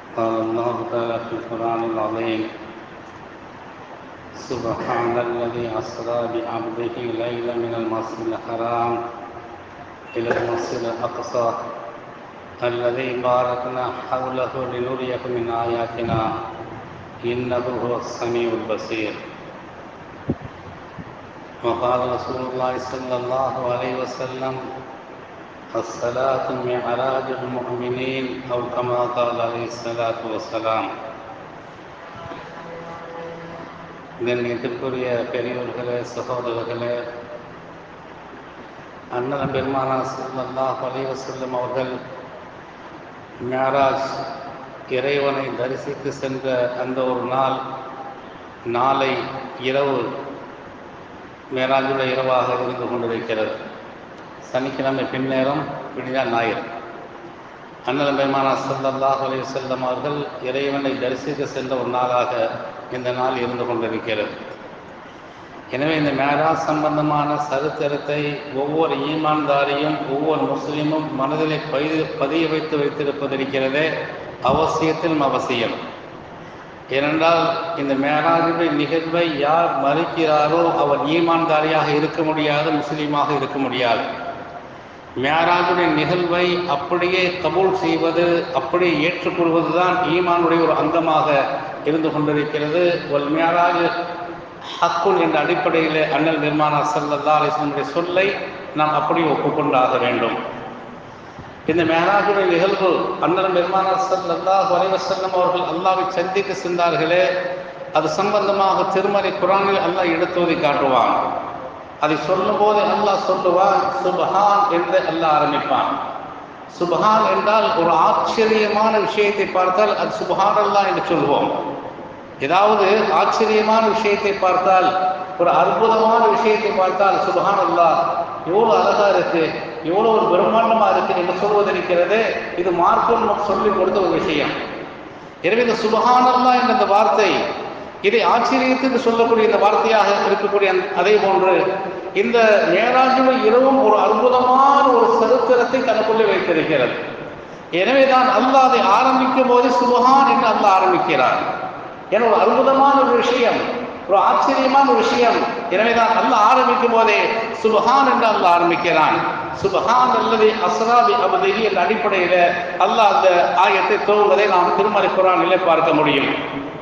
قال الله تعالى في القرآن العظيم سبحان الذي أسرى بعبده ليلا من المسجد الحرام إلى المسجد الأقصى الذي باركنا حوله لنريه من آياتنا إنه هو السميع البصير وقال رسول الله صلى الله عليه وسلم الصلاة معراج المؤمنين أو كما قال عليه الصلاة والسلام கண்ணியத்திற்குரிய பெரியோர்களே சகோதரர்களே அண்ணன் பெருமானா சல்லாஹ் அலைவ செல்லும் அவர்கள் மேராஜ் இறைவனை தரிசித்து சென்ற அந்த ஒரு நாள் நாளை இரவு மேராஜுடைய இரவாக இருந்து கொண்டிருக்கிறது சனிக்கிழமை பின்னேரம் பிடிதான் ஞாயிறு அண்ணன் பெருமானா சல்லாஹ் அலைவ செல்லம் அவர்கள் இறைவனை தரிசித்து சென்ற ஒரு நாளாக இந்த நாள் இருந்து கொண்டிருக்கிறது எனவே இந்த மேராஜ் சம்பந்தமான சரித்திரத்தை ஒவ்வொரு ஈமான்தாரியும் ஒவ்வொரு முஸ்லீமும் மனதிலே பதிய பதிய வைத்து வைத்திருப்பதிருக்கிறதே அவசியத்திலும் அவசியம் ஏனென்றால் இந்த மேராஜுடைய நிகழ்வை யார் மறுக்கிறாரோ அவர் ஈமான்தாரியாக இருக்க முடியாது முஸ்லீமாக இருக்க முடியாது மேராஜுடைய நிகழ்வை அப்படியே கபூல் செய்வது அப்படியே ஏற்றுக்கொள்வது தான் ஈமானுடைய ஒரு அங்கமாக இருந்து கொண்டிருக்கிறது ஒரு மேராஜ் ஹக்குல் என்ற அடிப்படையில் அண்ணல் நிர்மாணா சல்லல்லா அலிஸ்லமுடைய சொல்லை நாம் அப்படி ஒப்புக்கொண்டாக வேண்டும் இந்த மேராஜுடைய நிகழ்வு அண்ணல் நிர்மாணா சல்லல்லா வரைவசல்லம் அவர்கள் அல்லாவை சந்தித்து சென்றார்களே அது சம்பந்தமாக திருமறை குரானில் அல்லாஹ் எடுத்துவதை காட்டுவான் அதை சொல்லும்போது அல்லாஹ் சொல்லுவான் சுபஹான் என்று அல்லாஹ் ஆரம்பிப்பான் சுபஹான் என்றால் ஒரு ஆச்சரியமான விஷயத்தை பார்த்தால் அது சுபஹான் அல்லா என்று சொல்வோம் ஏதாவது ஆச்சரியமான விஷயத்தை பார்த்தால் ஒரு அற்புதமான விஷயத்தை பார்த்தால் சுபஹான் அல்லா எவ்வளோ அழகா இருக்கு எவ்வளோ ஒரு பிரம்மாண்டமா இருக்கு என்று சொல்வது இருக்கிறது இது மார்க்கம் சொல்லி கொடுத்த ஒரு விஷயம் எனவே இந்த சுபஹான் அல்லா என்ற இந்த வார்த்தை இதை ஆச்சரியத்துக்கு சொல்லக்கூடிய இந்த வார்த்தையாக இருக்கக்கூடிய அதே போன்று இந்த மேராஜுவை இரவும் ஒரு அற்புதமான ஒரு சரித்திரத்தை தனக்குள்ளே வைத்திருக்கிறது எனவேதான் அல்லாஹ் அதை ஆரம்பிக்கும் போது சுபஹான் என்று அல்லாஹ் ஆரம்பிக்கிறார் என ஒரு அற்புதமான ஒரு விஷயம் ஒரு ஆச்சரியமான ஒரு விஷயம் எனவேதான் அல்லாஹ் ஆரம்பிக்கும் போதே சுபஹான் என்று அல்லாஹ் ஆரம்பிக்கிறான் சுபஹான் அல்லது அஸ்ராபி அபதகி என்ற அடிப்படையில் அல்லாஹ் அந்த ஆயத்தை துவங்குவதை நாம் திருமறை குரானிலே பார்க்க முடியும்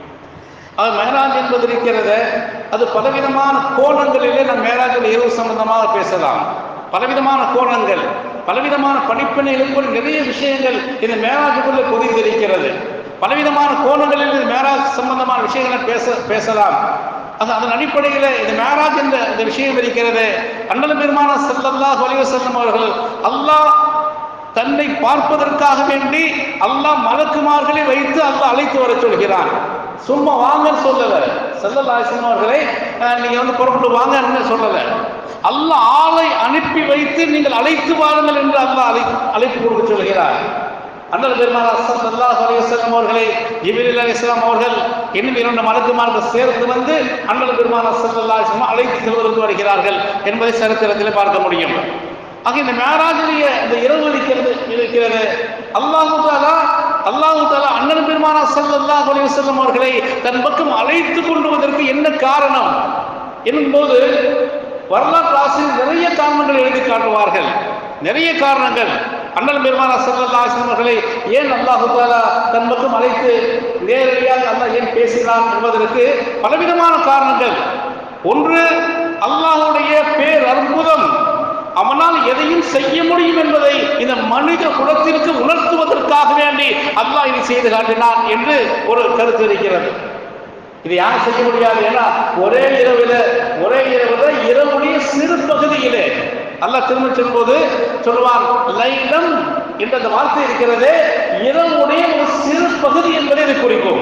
அது மேராஜ் என்பது இருக்கிறத அது பலவிதமான கோணங்களிலே நம் மேராஜில் இரவு சம்பந்தமாக பேசலாம் பலவிதமான கோணங்கள் பலவிதமான படிப்பினைகளுக்குள் நிறைய விஷயங்கள் இந்த மேராஜுக்குள்ளே பொதிந்திருக்கிறது பலவிதமான கோணங்களில் இந்த மேராஜ் சம்பந்தமான விஷயங்களை பேச பேசலாம் அது அதன் அடிப்படையில் இந்த மேராஜ் என்ற இந்த விஷயம் இருக்கிறது அண்ணல் பெருமான செல்லல்லாஹ் வலிவ செல்லும் அவர்கள் அல்லாஹ் தன்னை பார்ப்பதற்காக வேண்டி அல்லாஹ் மலக்குமார்களை வைத்து அல்லாஹ் அழைத்து வர சொல்கிறான் சும்மா வாங்கன்னு சொல்லல செல்லல்லாசன் அவர்களை நீங்க வந்து புறப்பட்டு வாங்கன்னு சொல்லல அல்ல ஆளை அனுப்பி வைத்து நீங்கள் அழைத்து வாருங்கள் என்று அல்ல அழை அழைப்பு கொடுக்க சொல்கிறார் அண்ணல் பெருமாள் அசன் அல்லாஹ் அலையம் அவர்களை ஜிபில் அலி இஸ்லாம் அவர்கள் இன்னும் இரண்டு மலக்குமார்கள் சேர்ந்து வந்து அண்ணல் பெருமாள் அசன் அல்லா அழைத்து செல்வதற்கு வருகிறார்கள் என்பதை சரித்திரத்தில் பார்க்க முடியும் ஆக இந்த மேராஜுடைய இந்த இரவு இருக்கிறது இருக்கிறது அல்லாஹு தாலா அல்லாஹு தாலா அண்ணன் பெருமானா சல்லாஹ் அலி வசல்லம் அவர்களை தன் பக்கம் அழைத்து கொண்டு வதற்கு என்ன காரணம் என்னும்போது வரலாற்று ஆசிரியர் நிறைய காரணங்கள் எழுதி காட்டுவார்கள் நிறைய காரணங்கள் அண்ணன் பெருமானா சல்லா அவர்களை ஏன் அல்லாஹு தாலா தன் பக்கம் அழைத்து நேரடியாக அல்லாஹ் ஏன் பேசினான் என்பதற்கு பலவிதமான காரணங்கள் ஒன்று அல்லாஹுடைய பேர் அற்புதம் அவனால் எதையும் செய்ய முடியும் என்பதை இந்த மனித குலத்திற்கு உணர்த்துவதற்காக வேண்டி அல்லாஹ் இதை செய்து காட்டினான் என்று ஒரு கருத்து இருக்கிறது இது யாரும் செய்ய முடியாது ஏன்னா ஒரே இரவில் ஒரே இரவில் இரவுடைய சிறு பகுதியிலே அல்லாஹ் திரும்ப சொல்லும்போது சொல்லுவான் லைலம் என்ற அந்த வார்த்தை இருக்கிறது இரவுடைய ஒரு சிறு பகுதி என்பதை இது குறிக்கும்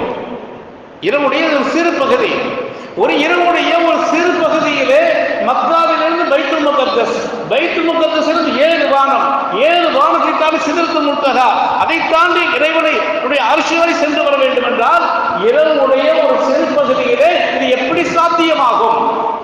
இரவுடைய ஒரு சிறு பகுதி ஒரு இரவுடைய ஒரு சிறு பகுதியிலே மக்காவிலிருந்து பைத்துல் முகத்தஸ் பைத்துல் முகத்தஸ் ஏழு வானம் ஏழு வானத்தை தாண்டி சிதறுத்து முட்டதா அதை தாண்டி இறைவனை அரிசி வரை சென்று வர வேண்டும் என்றால் இரவுடைய ஒரு சிறு பகுதியிலே இது எப்படி சாத்தியமாகும்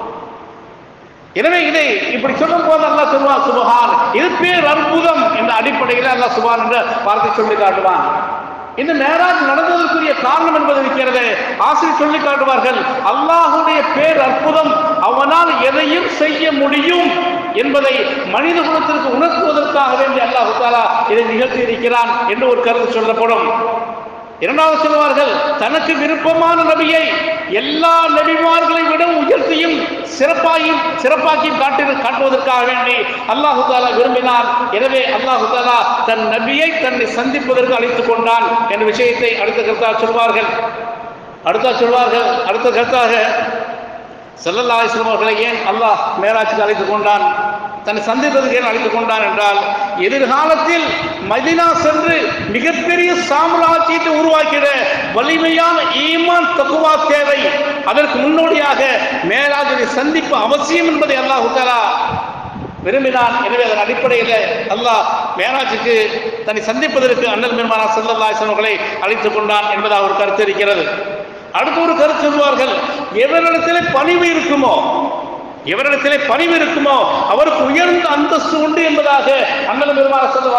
எனவே இதை இப்படி சொல்லும் போது அல்லாஹ் சொல்லுவான் சுபஹான் இது பேர் அற்புதம் என்ற அடிப்படையில் அல்லாஹ் சுபான் என்ற வார்த்தை சொல்லி காட்டுவான் இந்த மேராஜ் நடந்ததற்குரிய காரணம் என்பது இருக்கிறது ஆசிரியர் சொல்லி காட்டுவார்கள் அல்லாஹுடைய பேர் அற்புதம் அவனால் எதையும் செய்ய முடியும் என்பதை மனித குலத்திற்கு உணர்த்துவதற்காக வேண்டி அல்லாஹு தாலா இதை நிகழ்த்தி இருக்கிறான் என்று ஒரு கருத்து சொல்லப்படும் இரண்டாவது சொல்வார்கள் தனக்கு விருப்பமான நபியை எல்லா நபிமார்களை விட உயர்த்தியும் சிறப்பாயும் சிறப்பாக்கியும் காட்டி காட்டுவதற்காக வேண்டி அல்லாஹு தாலா விரும்பினார் எனவே அல்லாஹு தாலா தன் நபியை தன்னை சந்திப்பதற்கு அழைத்துக் கொண்டான் என்ற விஷயத்தை அடுத்த கருத்தாக சொல்வார்கள் அடுத்த சொல்வார்கள் அடுத்த கருத்தாக செல்லல்லா அலிஸ்லாம் அவர்களை ஏன் அல்லாஹ் மேராஜுக்கு அழைத்துக் கொண்டான் தன்னை சந்திப்பதற்கு ஏன் அழைத்துக் கொண்டான் என்றால் எதிர்காலத்தில் மதினா சென்று மிகப்பெரிய சாம்ராஜ்யத்தை உருவாக்கிட வலிமையான ஈமான் தக்குவா தேவை அதற்கு முன்னோடியாக மேராஜனை சந்திப்பு அவசியம் என்பதை அல்லாஹ் தாலா விரும்பினான் எனவே அதன் அடிப்படையில் அல்லாஹ் மேராஜுக்கு தன்னை சந்திப்பதற்கு அண்ணல் பெருமானா செல்லல்லா அவர்களை அழைத்துக் கொண்டான் என்பதாக ஒரு கருத்து இருக்கிறது அடுத்த ஒரு கருத்து சொல்வார்கள் எவரிடத்திலே பணிவு இருக்குமோ எவரிடத்திலே பணிவு இருக்குமோ அவருக்கு உயர்ந்த அந்தஸ்து உண்டு என்பதாக அண்ணல் பெருமான சொல்ல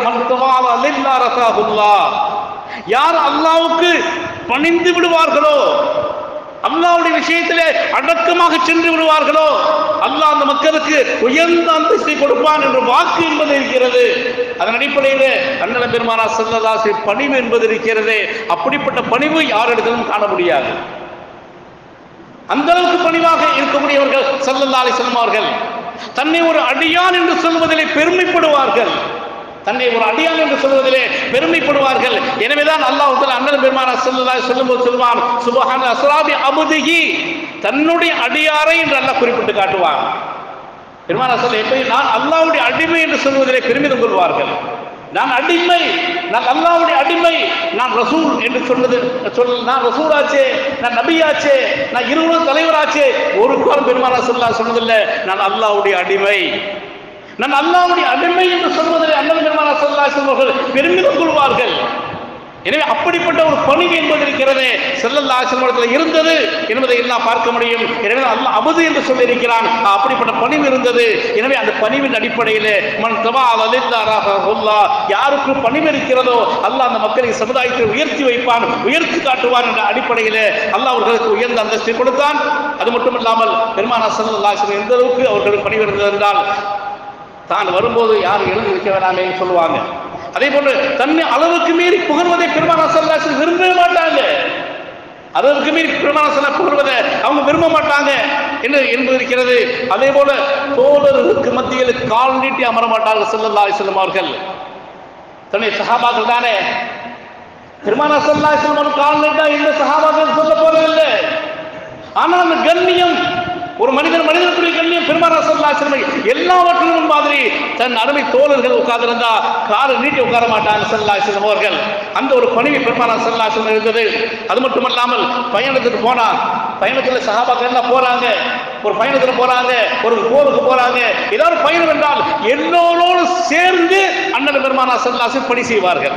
வாக்களிக்கிறார் யார் அல்லாவுக்கு பணிந்து விடுவார்களோ அல்லாவுடைய விஷயத்திலே அடக்கமாக சென்று விடுவார்களோ அல்லாஹ் அந்த மக்களுக்கு உயர்ந்த அந்தஸ்தை கொடுப்பான் என்ற வாக்கு என்பது இருக்கிறது அதன் அடிப்படையில் அண்ணல பெருமானா செல்லதாசி பணிவு என்பது இருக்கிறது அப்படிப்பட்ட பணிவு யாரிடத்திலும் காண முடியாது அந்த அளவுக்கு பணிவாக இருக்கக்கூடியவர்கள் சல்லல்லா அலிஸ்லாம் அவர்கள் தன்னை ஒரு அடியான் என்று சொல்வதிலே பெருமைப்படுவார்கள் தன்னை ஒரு அடியான் என்று சொல்வதிலே பெருமைப்படுவார்கள் எனவேதான் அல்லாஹ் அண்ணன் பெருமானா செல்லல்லா சொல்லும்போது சொல்வான் சுபஹான் அஸ்ராபி அபுதிகி தன்னுடைய அடியாரை என்று அல்லாஹ் குறிப்பிட்டு காட்டுவான் பெருமானா சொல்ல எப்படி நான் அல்லாவுடைய அடிமை என்று சொல்வதிலே பெருமிதம் கொள்வார்கள் நான் அடிமை நான் அல்லாவுடைய அடிமை நான் ரசூல் என்று சொன்னது சொல் நான் ரசூலாச்சே நான் நபியாச்சே நான் இருவரும் தலைவராச்சே ஒரு காலம் பெருமானா சொல்லா சொன்னதில்லை நான் அல்லாவுடைய அடிமை நான் அல்லாவுடைய அடிமை என்று சொல்வதில் அண்ணன் பெருமானா சொல்லா சொல்வார்கள் பெருமிதம் கொள்வார்கள் எனவே அப்படிப்பட்ட ஒரு பணிவு என்பது இருக்கிறது செல்லல்லா ஆசிரமத்தில் இருந்தது என்பதை எல்லாம் பார்க்க முடியும் எனவே அல்லாஹ் அபது என்று சொல்லியிருக்கிறான் அப்படிப்பட்ட பணிவு இருந்தது எனவே அந்த பணிவின் அடிப்படையில் மன் தவா அலில்லாரா யாருக்கு பணிவு இருக்கிறதோ அல்லாஹ் அந்த மக்களை சமுதாயத்தை உயர்த்தி வைப்பான் உயர்த்தி காட்டுவான் என்ற அடிப்படையில் அல்லாஹ் அவர்களுக்கு உயர்ந்த அந்தஸ்தை கொடுத்தான் அது மட்டும் இல்லாமல் பெருமானா செல்லல்லா எந்த அளவுக்கு அவர்களுக்கு பணிவு இருந்தது என்றால் தான் வரும்போது யாரும் எழுந்து வைக்க வேணாமேன்னு சொல்லுவாங்க அதே போன்று தன்னை அளவுக்கு மீறி புகழ்வதை பெருமானா சல்லாசன் விரும்பவே மாட்டாங்க அளவுக்கு மீறி பெருமானா சல்லா புகழ்வதை அவங்க விரும்ப மாட்டாங்க என்று என்பது இருக்கிறது அதே போல தோழர்களுக்கு மத்தியில் கால் நீட்டி அமர மாட்டார்கள் செல்லல்லா செல்லும் அவர்கள் தன்னுடைய சகாபாக்கள் தானே பெருமானா சல்லா செல்லும் கால் நீட்டா எந்த சகாபாக்கள் சொல்ல போறதில்லை ஆனால் அந்த கண்ணியம் ஒரு மனிதன் மனிதனுக்குரிய கண்ணியம் பெருமானா சல்லா செல்லும் எல்லாவற்றிலும் மாதிரி தன் அருமை தோழர்கள் உட்கார்ந்திருந்தா காலை நீட்டி உட்கார மாட்டாங்க சல்லா செல்லும் அவர்கள் அந்த ஒரு பணிவை பெருமானா சல்லா செல்லும் இருந்தது அது மட்டுமல்லாமல் பயணத்துக்கு போனா பயணத்தில் சகாபாக்கள் எல்லாம் போறாங்க ஒரு பயணத்தில் போறாங்க ஒரு போருக்கு போறாங்க ஏதாவது பயணம் என்றால் எல்லோரோடு சேர்ந்து அண்ணன் பெருமானா சல்லாசு பணி செய்வார்கள்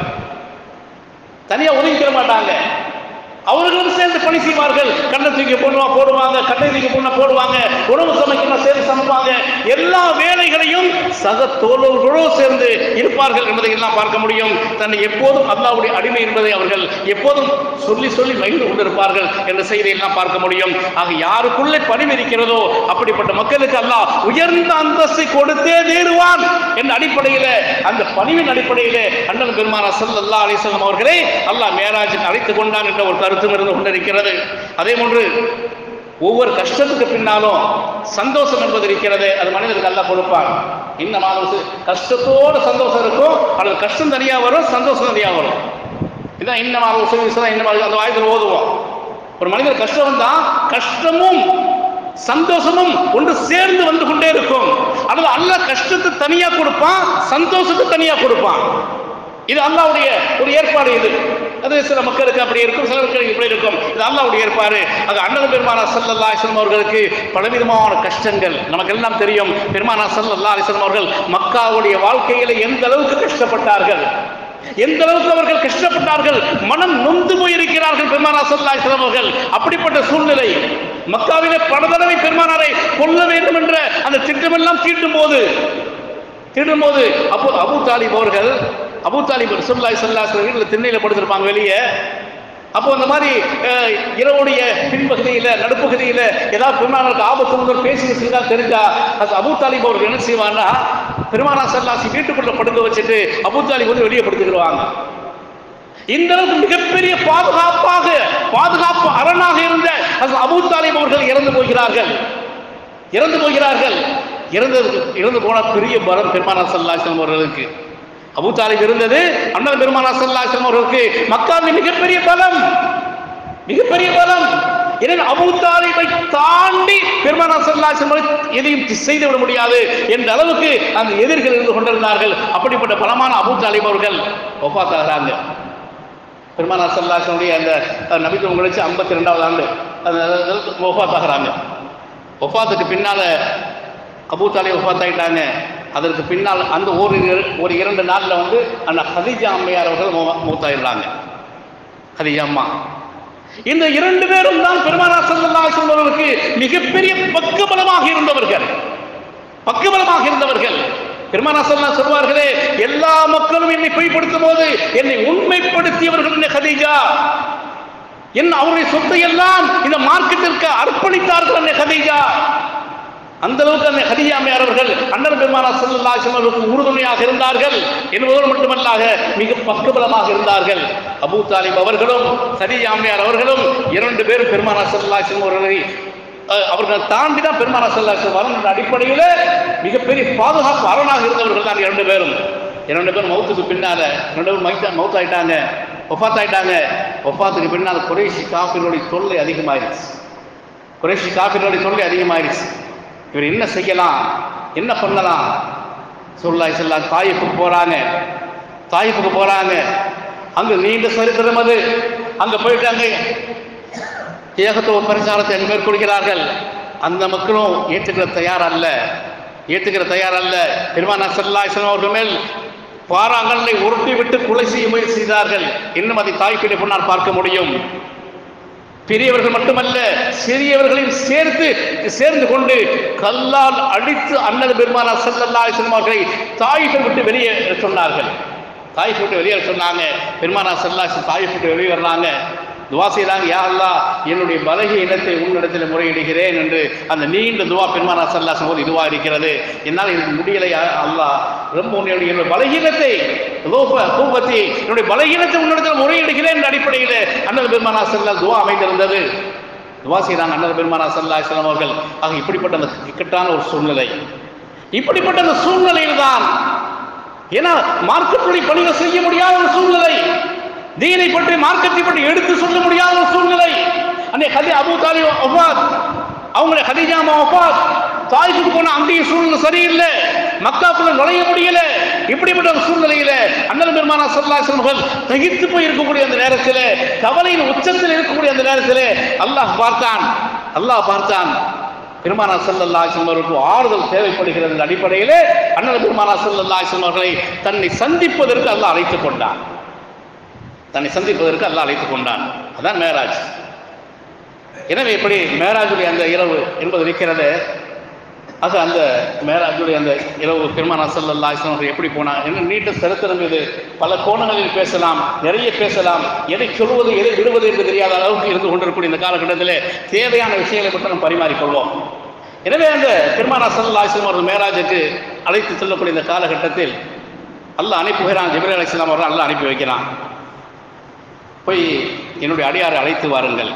தனியா ஒதுக்கிற மாட்டாங்க அவர்களும் சேர்ந்து பணி செய்வார்கள் கண்ணை தூக்கி போடுவா போடுவாங்க கண்ணை தூக்கி போனா போடுவாங்க உணவு சமைக்கணும் சேர்ந்து சமைப்பாங்க எல்லா வேலைகளையும் சக தோழர்களோடு சேர்ந்து இருப்பார்கள் என்பதை எல்லாம் பார்க்க முடியும் தன்னை எப்போதும் அல்லாவுடைய அடிமை என்பதை அவர்கள் எப்போதும் சொல்லி சொல்லி மகிழ்ந்து கொண்டிருப்பார்கள் என்ற செய்தியை எல்லாம் பார்க்க முடியும் ஆக யாருக்குள்ளே பணிவு இருக்கிறதோ அப்படிப்பட்ட மக்களுக்கு அல்லாஹ் உயர்ந்த அந்தஸ்தை கொடுத்தே தீருவான் என்ற அடிப்படையில் அந்த பணிவின் அடிப்படையில் அண்ணன் பெருமானா சல்லல்லா அலிஸ்லாம் அவர்களை அல்லாஹ் மேராஜுக்கு அழைத்துக் கொண்டான் என்ற ஒரு கருத்தும் இருந்து கொண்டிருக்கிறது அதே போன்று ஒவ்வொரு கஷ்டத்துக்கு பின்னாலும் சந்தோஷம் என்பது இருக்கிறது அது மனிதருக்கு அல்ல கொடுப்பான் இந்த மாதிரி கஷ்டத்தோட சந்தோஷம் இருக்கும் அல்லது கஷ்டம் தனியாக வரும் சந்தோஷம் தனியாக வரும் இதான் இந்த மாதிரி உசவி இந்த மாதிரி அந்த வாய்ப்பில் ஓதுவோம் ஒரு மனிதர் கஷ்டம் வந்தா கஷ்டமும் சந்தோஷமும் ஒன்று சேர்ந்து வந்து கொண்டே இருக்கும் அல்லது அல்ல கஷ்டத்தை தனியா கொடுப்பான் சந்தோஷத்தை தனியா கொடுப்பான் இது அல்லாவுடைய ஒரு ஏற்பாடு இது அது சில மக்களுக்கு அப்படி இருக்கும் சில மக்களுக்கு இப்படி இருக்கும் இது அல்லாவுடைய ஏற்பாடு அது அண்ணன் பெருமானா சல்லல்லா அலிஸ்லாம் அவர்களுக்கு பலவிதமான கஷ்டங்கள் நமக்கு எல்லாம் தெரியும் பெருமானா சல்லல்லா அலிஸ்லாம் அவர்கள் மக்காவுடைய வாழ்க்கையில எந்த அளவுக்கு கஷ்டப்பட்டார்கள் எந்த அளவுக்கு அவர்கள் கஷ்டப்பட்டார்கள் மனம் நொந்து போயிருக்கிறார்கள் பெருமானா சல்லா அலிஸ்லாம் அவர்கள் அப்படிப்பட்ட சூழ்நிலை மக்காவிலே பல தடவை பெருமானாரை கொல்ல வேண்டும் என்ற அந்த திட்டமெல்லாம் தீட்டும் போது தீண்டும் போது அப்போ அபு தாலிப் அவர்கள் அபூ தாலிப் ரசூலுல்லாஹி ஸல்லல்லாஹு அலைஹி வீட்டில் திண்ணையில் படுத்திருப்பாங்க வெளியே அப்போ அந்த மாதிரி அஹ், இரவுடைய பின்பகுதியில் நடுப்பகுதியில் ஏதாவது பெருமானாருக்கு ஆபத்து முதல் பேசி செய்தால் தெரிஞ்சா அது அபூ தாலிப் அவர்கள் என்ன செய்வாங்கன்னா பெருமானா சல்லாசி வீட்டுக்குள்ள படுக்க வச்சுட்டு அபூ தாலிப் வந்து வெளியே படுத்துக்கிடுவாங்க இந்த அளவுக்கு மிகப்பெரிய பாதுகாப்பாக பாதுகாப்பு அரணாக இருந்த அந்த அபூ தாலிப் அவர்கள் இறந்து போகிறார்கள் இறந்து போகிறார்கள் இறந்ததுக்கு இறந்து போன பெரிய பலம் பெருமானா சல்லாசலம் அவர்களுக்கு அபூ தாலிப் இருந்தது அண்ணன் பெருமானா சல்லாசலம் அவர்களுக்கு மக்காவின் மிகப்பெரிய பலம் மிகப்பெரிய பலம் எனவே அபூ தாலிபை தாண்டி பெருமானா சல்லாசலம் அவர்கள் எதையும் செய்து விட முடியாது என்ற அளவுக்கு அந்த எதிர்கள் இருந்து கொண்டிருந்தார்கள் அப்படிப்பட்ட பலமான அபூ தாலிப் அவர்கள் ஒப்பாத்தாகிறாங்க பெருமானா சல்லாசனுடைய அந்த அஹ், நபித்துவம் கழிச்சு ஐம்பத்தி ரெண்டாவது ஆண்டு அந்த ஒஃபாத் ஆகிறாங்க ஒஃபாத்துக்கு பின்னால அபூ தாலி ஒஃபாத் ஆயிட்டாங்க அதற்கு பின்னால் அந்த ஒரு இர- ஒரு இரண்டு நாளில் வந்து அந்த ஹதீஜா அம்மையார் அவர்கள் மௌ- மௌத்தாயிடுறாங்க ஹதீஜா அம்மா இந்த இரண்டு பேரும் தான் பெருமானா சல்லல்லாஹு அலைஹி வஸல்லம் அவர்களுக்கு மிகப்பெரிய பக்கபலமாக இருந்தவர்கள் பக்கபலமாக இருந்தவர்கள் பெருமானா சல்லா சொல்வார்களே எல்லா மக்களும் என்னை பொய்ப்படுத்தும் போது என்னை உண்மைப்படுத்தியவர்கள் என்ன ஹதீஜா என் அவருடைய சொத்தை எல்லாம் இந்த மார்க்கெட்டிற்கு அர்ப்பணித்தார்கள் அன்னை ஹதீஜா அந்த அளவுக்கு அன்னை ஹதீஜா அம்மையார் அவர்கள் அண்ணன் பெருமானா சல்லல்லாஹு அலைஹி வஸல்லம் அவர்களுக்கு உறுதுணையாக இருந்தார்கள் என்பதோடு மட்டுமல்லாக மிக பக்கபலமாக இருந்தார்கள் அபூ தாலிப் அவர்களும் ஹதீஜா அம்மையார் அவர்களும் இரண்டு பேரும் பெருமானா சல்லல்லாஹு அலைஹி வஸல்லம் அவர்களை அஹ், அவர்கள் தாண்டி தான் பெருமானா சல்லல்லாஹு அலைஹி வஸல்லம் வரணும் அடிப்படையில் மிகப்பெரிய பாதுகாப்பு அரணாக இருந்தவர்கள் தான் இரண்டு பேரும் இரண்டு பேரும் மௌத்துக்கு பின்னால ரெண்டு பேரும் மைத்தா மௌத்தாயிட்டாங்க ஒஃபாத் ஆயிட்டாங்க ஒஃபாத்துக்கு பின்னால் குறைஷி காஃபிர்களுடைய தொல்லை அதிகமாயிருச்சு குறைஷி காஃபிர்களுடைய தொல்லை அதிகமாயிருச்சு இவர் என்ன செய்யலாம் என்ன பண்ணலாம் சொல்லாய் செல்லா தாயிப்புக்கு போறாங்க தாயிப்புக்கு போறாங்க அங்க நீண்ட சரித்திரம் அது அங்க போயிட்டாங்க ஏகத்துவ பிரச்சாரத்தை மேற்கொள்கிறார்கள் அந்த மக்களும் ஏற்றுக்கிற தயார் அல்ல ஏற்றுக்கிற தயார் அல்ல பெருமானா சல்லாஹ் அவர்கள் மேல் பாறாங்கல்லை உருட்டி விட்டு கொலை செய்ய முயற்சி செய்தார்கள் இன்னும் அதை தாய்ப்பிடை பொன்னால் பார்க்க முடியும் பெரியவர்கள் மட்டுமல்ல சிறியவர்களையும் சேர்த்து சேர்ந்து கொண்டு கல்லால் அடித்து அண்ணன் பெருமானா செல்லல்லா அவர்களை தாய்ப்பை விட்டு வெளியே சொன்னார்கள் தாய்ப்பை விட்டு வெளியே சொன்னாங்க பெருமானா செல்லா தாய்ப்பை விட்டு வெளியே வர்றாங்க துவா செய்தாங்க யா அல்லாஹ் என்னுடைய பலகீன இனத்தை உன்னிடத்தில் முறையிடுகிறேன் என்று அந்த நீண்ட துவா பெருமானா சல்லா போது இதுவா இருக்கிறது என்னால் எனக்கு முடியலை யா அல்லாஹ் ரொம்ப உன்னுடைய என்னுடைய பலகீனத்தை லோப கூபத்தி என்னுடைய பலகீனத்தை உன்னிடத்தில் முறையிடுகிறேன் என்ற அடிப்படையில் அண்ணல் பெருமானா சல்லா துவா அமைந்திருந்தது துவா செய்தாங்க அண்ணல் பெருமானா சல்லா இஸ்லாம் அவர்கள் ஆக இப்படிப்பட்ட அந்த இக்கட்டான ஒரு சூழ்நிலை இப்படிப்பட்ட அந்த சூழ்நிலையில் தான் ஏன்னா மார்க்கத்துடைய பணிகள் செய்ய முடியாத ஒரு சூழ்நிலை தீனை பற்றி மார்க்கத்தை பற்றி எடுத்து சொல்ல முடியாத ஒரு சூழ்நிலை அன்னை ஹதி அபு தாலி ஒஃபாத் அவங்களுடைய ஹதிஜாமா ஒஃபாத் தாய்க்கு போன அங்கேயும் சூழ்நிலை சரியில்லை மக்காக்குள்ள நுழைய முடியல இப்படிப்பட்ட ஒரு சூழ்நிலையில அண்ணல் பெருமானா சல்லாசன் அவர்கள் தகித்து போய் இருக்கக்கூடிய அந்த நேரத்தில் கவலையின் உச்சத்தில் இருக்கக்கூடிய அந்த நேரத்தில் அல்லாஹ் பார்த்தான் அல்லாஹ் பார்த்தான் பெருமானா சல்லல்லா அவர்களுக்கு ஆறுதல் தேவைப்படுகிறது என்ற அடிப்படையிலே அண்ணல் பெருமானா சல்லல்லா அவர்களை தன்னை சந்திப்பதற்கு அல்லாஹ் அழைத்துக் கொண்டான் தன்னை சந்திப்பதற்கு அல்லாஹ் அழைத்துக் கொண்டான் அதான் மேராஜ் எனவே இப்படி மேராஜுடைய அந்த இரவு என்பது இருக்கிறது ஆக அந்த மேராஜுடைய அந்த இரவு பெருமானா சல்லல்லா அவர்கள் எப்படி போனார் என்ன நீண்ட சரித்திரம் இது பல கோணங்களில் பேசலாம் நிறைய பேசலாம் எதை சொல்வது எதை விடுவது என்று தெரியாத அளவுக்கு இருந்து கொண்டிருக்கக்கூடிய இந்த காலகட்டத்தில் தேவையான விஷயங்களை மட்டும் நாம் பரிமாறிக்கொள்வோம் எனவே அந்த பெருமானா சல்லல்லா அவர்கள் மேராஜுக்கு அழைத்து செல்லக்கூடிய இந்த காலகட்டத்தில் அல்லாஹ் அனுப்புகிறான் ஜிப்ரேல் அலிஸ்லாம் அவர்கள் அல்லாஹ் அனுப்பி வைக்கிறான் போய் என்னுடைய அடியாரை அழைத்து வாருங்கள்